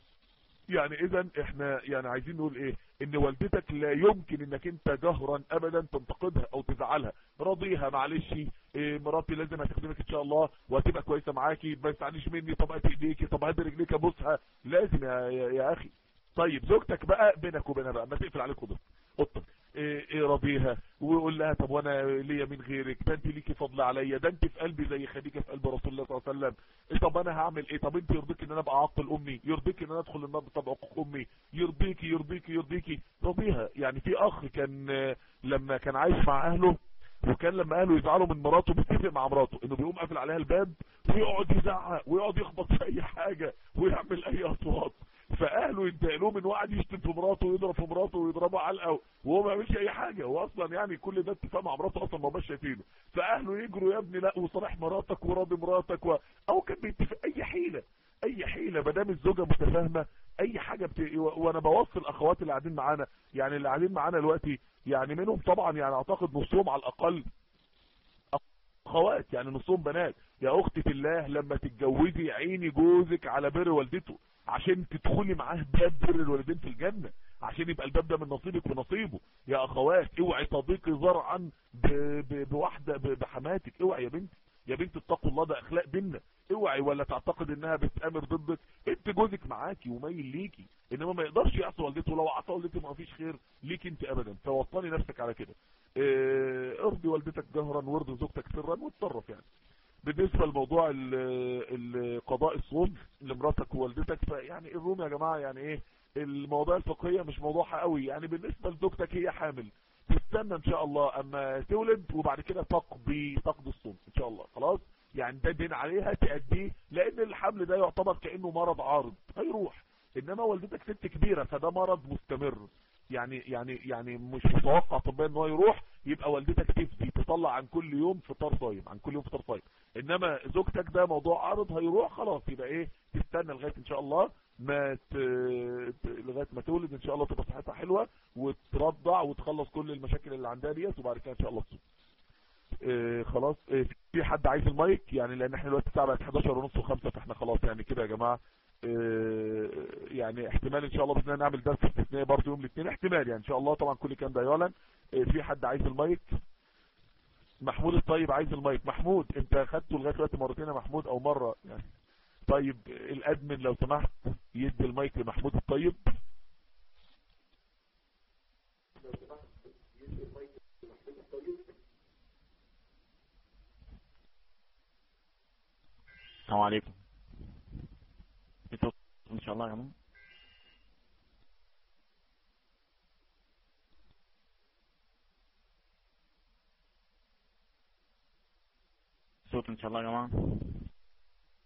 يعني اذا احنا يعني عايزين نقول ايه ان والدتك لا يمكن انك انت جهرا ابدا تنتقدها او تزعلها راضيها معلش إيه مراتي لازم هتخدمك ان شاء الله وهتبقى كويسه معاكي ما تزعليش مني طب هات ايديكي طب هات رجليك ابوسها لازم يا, يا, يا اخي طيب زوجتك بقى بينك وبينها بقى ما تقفل عليك اوضتك اوضتك ايه ايه راضيها وقول لها طب وانا ليا من غيرك ده انت ليكي فضل عليا ده انت في قلبي زي خديجه في قلب رسول الله صلى الله عليه وسلم إيه طب انا هعمل ايه طب انت يرضيك ان انا ابقى عاقل امي يرضيك ان انا ادخل النار بطبع حقوق امي يرضيكي يرضيكي يرضيكي راضيها يعني في اخ كان لما كان عايش مع اهله وكان لما اهله يزعلوا من مراته بيتفق مع مراته انه بيقوم قافل عليها الباب ويقعد يزعق ويقعد يخبط في اي حاجه ويعمل اي اصوات فاهله ينتقلوه من واحد يشتم في مراته ويضرب في مراته ويضربه علقه وهو ما يعملش اي حاجه هو اصلا يعني كل ده اتفاق مع مراته اصلا ما بقاش شايفينه فاهله يجروا يا ابني لا وصالح مراتك وراضي مراتك و... او كان بيتفق اي حيله اي حيله ما دام الزوجه متفاهمه اي حاجه بت... وانا بوصي الاخوات اللي قاعدين معانا يعني اللي قاعدين معانا دلوقتي يعني منهم طبعا يعني اعتقد نصهم على الاقل اخوات يعني نصهم بنات يا اختي في الله لما تتجوزي عيني جوزك على بر والدته عشان تدخلي معاه باب بر الوالدين في الجنة عشان يبقى الباب ده من نصيبك ونصيبه يا اخوات اوعي تضيقي زرعا بواحدة بحماتك اوعي يا بنتي يا بنت اتقوا الله ده اخلاق بينا اوعي ولا تعتقد انها بتامر ضدك انت جوزك معاكي وميل ليكي انما ما يقدرش يعصي والدته لو عصى والدته ما فيش خير ليك انت ابدا فوطني نفسك على كده اه ارضي والدتك جهرا وارضي زوجتك سرا واتصرف يعني بالنسبة لموضوع قضاء الصوم لمراتك ووالدتك فيعني الروم يا جماعة يعني ايه المواضيع الفقهية مش موضوعها قوي يعني بالنسبة لزوجتك هي حامل تستنى ان شاء الله اما تولد وبعد كده تقضي تقضي الصوم ان شاء الله خلاص يعني ده دين عليها تأديه لان الحمل ده يعتبر كأنه مرض عارض هيروح انما والدتك ست كبيرة فده مرض مستمر يعني يعني يعني مش متوقع طبيا ان هو يروح يبقى والدتك تفدي تطلع عن كل يوم فطار صايم عن كل يوم فطار صايم انما زوجتك ده موضوع عارض هيروح خلاص يبقى ايه تستنى لغايه ان شاء الله ما ت... لغايه ما تولد ان شاء الله تبقى صحتها حلوه وترضع وتخلص كل المشاكل اللي عندها ديت وبعد كده ان شاء الله تصوم إيه خلاص إيه في حد عايز المايك يعني لان احنا دلوقتي الساعه بقت 11 ونص و5 فاحنا خلاص يعني كده يا جماعه إيه يعني احتمال ان شاء الله باذن الله نعمل درس استثنائي برضه يوم الاثنين احتمال يعني ان شاء الله طبعا كل الكلام ده يعلن إيه في حد عايز المايك محمود الطيب عايز المايك محمود انت خدته لغايه دلوقتي مرتين يا محمود او مره يعني طيب الادمن لو سمحت يدي المايك لمحمود الطيب السلام عليكم ان شاء الله يا جماعه صوت ان شاء الله يا جماعه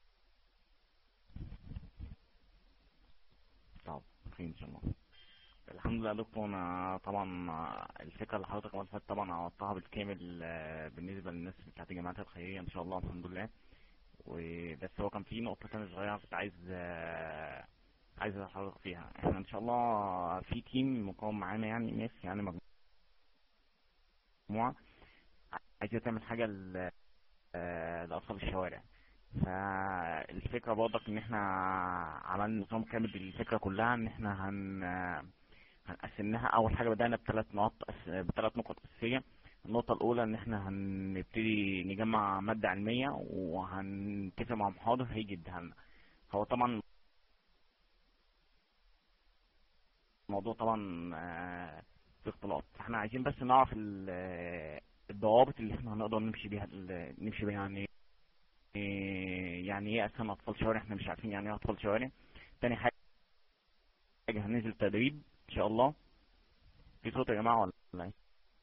طب خير ان شاء الله الحمد لله يا دكتور انا طبعا آه، الفكره اللي حضرتك قلتها طبعا عوضتها بالكامل آه، بالنسبه للناس بتاعت الجامعات الخيريه ان شاء الله الحمد لله وبس هو كان في نقطه تانية صغيره كنت عايز آه، عايز حضرتك فيها احنا ان شاء الله في تيم مقام معانا يعني ناس يعني مجموعه عايزه تعمل حاجه ل- آه، لاطفال الشوارع فالفكره برضك ان احنا عملنا نظام كامل بالفكره كلها ان احنا هن هنقسمناها اول حاجه بدانا بثلاث نقط أس- بثلاث نقط اساسيه النقطه الاولى ان احنا هنبتدي نجمع ماده علميه وهنتفق مع محاضر هيجي يديها لنا هو طبعا الموضوع طبعا آه، في اختلاط فاحنا عايزين بس نعرف ال- آه، الضوابط اللي احنا هنقدر نمشي بيها ال- نمشي بيها يعني إيه- يعني ايه اساسا اطفال شوارع احنا مش عارفين يعني ايه اطفال شوارع تاني حاجه هننزل تدريب ان شاء الله في صوت يا جماعه ولا ايه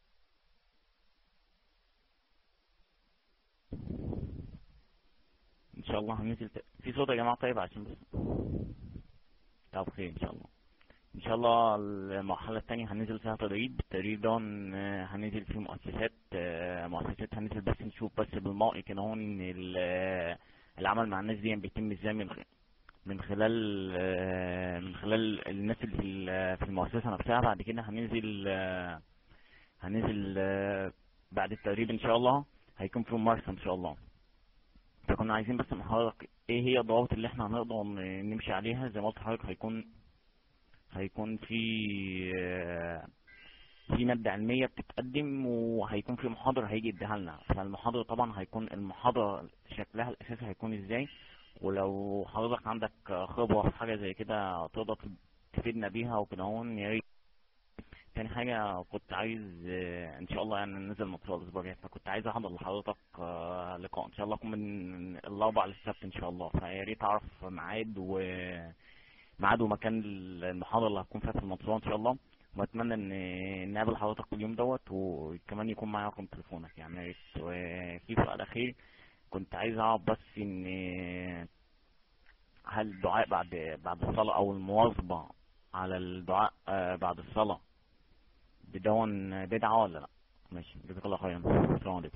ان شاء الله هننزل ت... في صوت يا جماعه طيب عشان بس طب خير ان شاء الله ان شاء الله المرحله الثانيه هننزل فيها تدريب التدريب ده هن- هننزل فيه مؤسسات آه، مؤسسات هننزل بس نشوف بس بالمرئي كده هون ان ال- العمل مع الناس دي بيتم ازاي من خ- من خلال آه، من خلال الناس اللي في ال- في المؤسسه نفسها بعد كده هننزل آه، هننزل آه، بعد التدريب ان شاء الله هيكون في ممارسه ان شاء الله فكنا عايزين بس من حضرتك ايه هي الضوابط اللي احنا هنقدر ن- نمشي عليها زي ما قلت لحضرتك هيكون هيكون في آه، في مادة علمية بتتقدم وهيكون في محاضر هيجي يديها لنا فالمحاضر طبعا هيكون المحاضرة شكلها الأساسي هيكون ازاي ولو حضرتك عندك خبرة في حاجة زي كده تقدر تفيدنا بيها وكده هون يا ريت تاني حاجة كنت عايز آه، ان شاء الله يعني ننزل مطروح الاسبوع الجاي فكنت عايز احضر لحضرتك آه، لقاء ان شاء الله يكون من الاربع للسبت ان شاء الله فيا ريت اعرف ميعاد و ميعاد ومكان المحاضرة اللي هتكون فيها في المنصورة ان شاء الله واتمنى ان نقابل حضرتك كل يوم دوت وكمان يكون معايا رقم تليفونك يعني يا ريت وفي سؤال اخير كنت عايز اعرف بس ان هل الدعاء بعد بعد الصلاة او المواظبة على الدعاء آه، بعد الصلاة بدون بدعة ولا لا ماشي جزاك الله خيرا السلام عليكم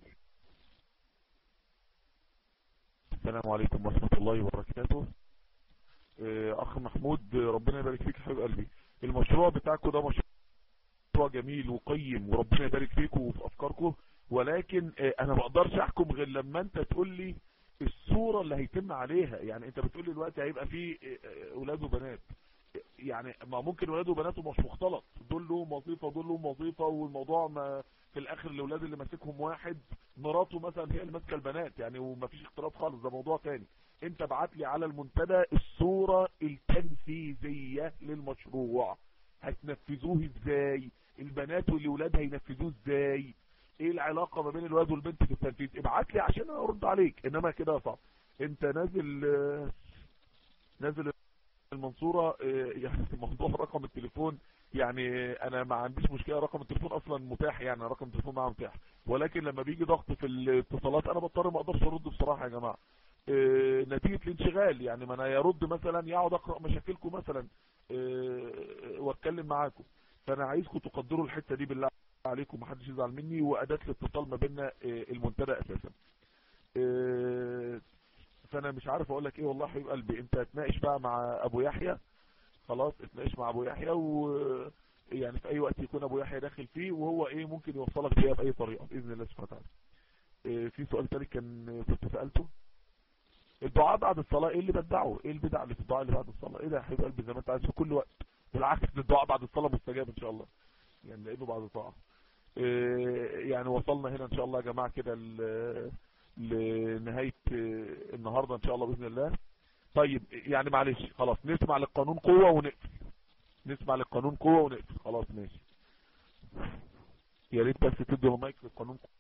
السلام عليكم ورحمة الله وبركاته آه، اخ محمود آه، ربنا يبارك فيك يا حبيب قلبي المشروع بتاعكم ده مشروع جميل وقيم وربنا يبارك فيكم وفي افكاركم ولكن آه، انا ما اقدرش احكم غير لما انت تقول لي الصورة اللي هيتم عليها يعني انت بتقول لي دلوقتي هيبقى فيه آه، آه، اولاد وبنات يعني ما ممكن ولاد وبنات مش مختلط دول لهم وظيفة ودول لهم وظيفة والموضوع ما في الاخر الاولاد اللي ماسكهم واحد مراته مثلا هي اللي ماسكه البنات يعني ومفيش اختلاط خالص ده موضوع تاني انت بعت لي على المنتدى الصورة التنفيذية للمشروع هتنفذوه ازاي البنات والولاد هينفذوه ازاي ايه العلاقة ما بين الولاد والبنت في التنفيذ ابعت لي عشان انا ارد عليك انما كده صعب انت نازل آه، نازل المنصورة آه، يعني موضوع رقم التليفون يعني انا ما عنديش مشكلة رقم التليفون اصلا متاح يعني رقم التليفون معاه متاح ولكن لما بيجي ضغط في الاتصالات انا بضطر ما اقدرش ارد بصراحة يا جماعة آه، نتيجة الانشغال يعني ما انا يرد مثلا يقعد اقرأ مشاكلكم مثلا آه، واتكلم معاكم فانا عايزكم تقدروا الحتة دي بالله عليكم محدش يزعل مني واداة الاتصال ما بيننا آه، المنتدى اساسا آه، فانا مش عارف اقول لك ايه والله حبيب قلبي انت اتناقش بقى مع ابو يحيى خلاص اتناقش مع ابو يحيى و يعني في اي وقت يكون ابو يحيى داخل فيه وهو ايه ممكن يوصلك بيها باي طريقه باذن الله سبحانه وتعالى إيه في سؤال تاني كان كنت سالته الدعاء بعد الصلاه ايه اللي بدعه ايه البدع اللي في الدعاء اللي بعد الصلاه ايه ده يا حبيب قلبي زي ما انت عايز في كل وقت بالعكس ده الدعاء بعد الصلاه مستجاب ان شاء الله يعني لانه بعد طاعه إيه يعني وصلنا هنا ان شاء الله يا جماعه كده ل- لنهايه آه، النهارده ان شاء الله باذن الله طيب يعني معلش خلاص نسمع للقانون قوة ونقفل نسمع للقانون قوة ونقفل خلاص ماشي يا ريت بس تدوا المايك للقانون قوة.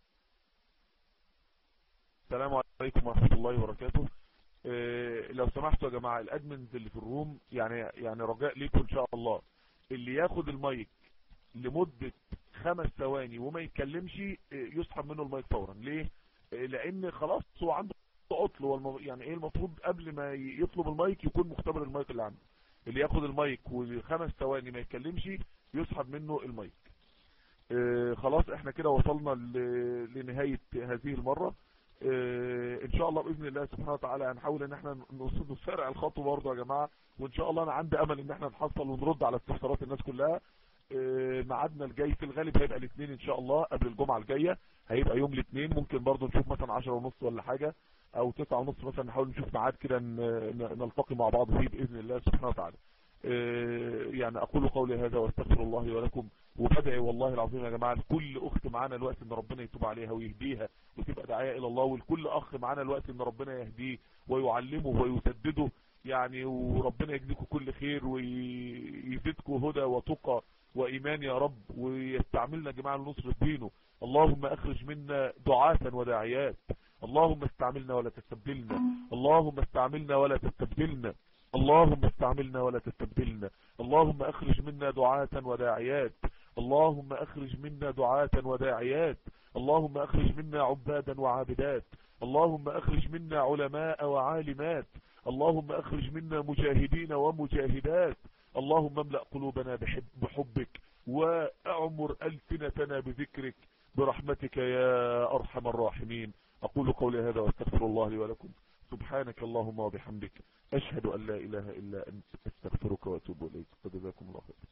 السلام عليكم ورحمة الله وبركاته إيه لو سمحتوا يا جماعة الادمنز اللي في الروم يعني يعني رجاء ليكم ان شاء الله اللي ياخد المايك لمدة خمس ثواني وما يتكلمش إيه، يسحب منه المايك فورا ليه إيه، لان خلاص هو عنده عطل هو الم- يعني ايه المفروض قبل ما ي- يطلب المايك يكون مختبر المايك اللي عنده اللي ياخد المايك وخمس ثواني ما يتكلمش يسحب منه المايك آه، خلاص احنا كده وصلنا ل- لنهاية هذه المرة آه، ان شاء الله باذن الله سبحانه وتعالى هنحاول ان احنا نص- نسرع الخطوه برضه يا جماعه وان شاء الله انا عندي امل ان احنا نحصل ونرد على استفسارات الناس كلها آه، ميعادنا الجاي في الغالب هيبقى الاثنين ان شاء الله قبل الجمعه الجايه هيبقى يوم الاثنين ممكن برضه نشوف مثلا 10 ونص ولا حاجه او 9 ونص مثلا نحاول نشوف ميعاد كده ن- ن- نلتقي مع بعض فيه باذن الله سبحانه وتعالى آه، يعني اقول قولي هذا واستغفر الله لي ولكم وبدعي والله العظيم يا جماعه لكل اخت معانا الوقت ان ربنا يتوب عليها ويهديها وتبقى داعيه الى الله ولكل اخ معانا الوقت ان ربنا يهديه ويعلمه ويسدده يعني وربنا يجزيكم كل خير ويزيدكم هدى وتقى وايمان يا رب ويستعملنا يا جماعه لنصر دينه اللهم اخرج منا دعاة وداعيات اللهم استعملنا ولا تستبدلنا اللهم استعملنا ولا تستبدلنا اللهم استعملنا ولا تستبدلنا اللهم اخرج منا دعاة وداعيات اللهم اخرج منا دعاة وداعيات اللهم اخرج منا عبادا وعابدات اللهم اخرج منا علماء وعالمات اللهم اخرج منا مجاهدين ومجاهدات اللهم املأ قلوبنا بحب بحبك واعمر ألسنتنا بذكرك برحمتك يا أرحم الراحمين أقول قولي هذا واستغفر الله لي ولكم سبحانك اللهم وبحمدك أشهد أن لا إله إلا أنت أستغفرك وأتوب إليك وجزاكم الله خير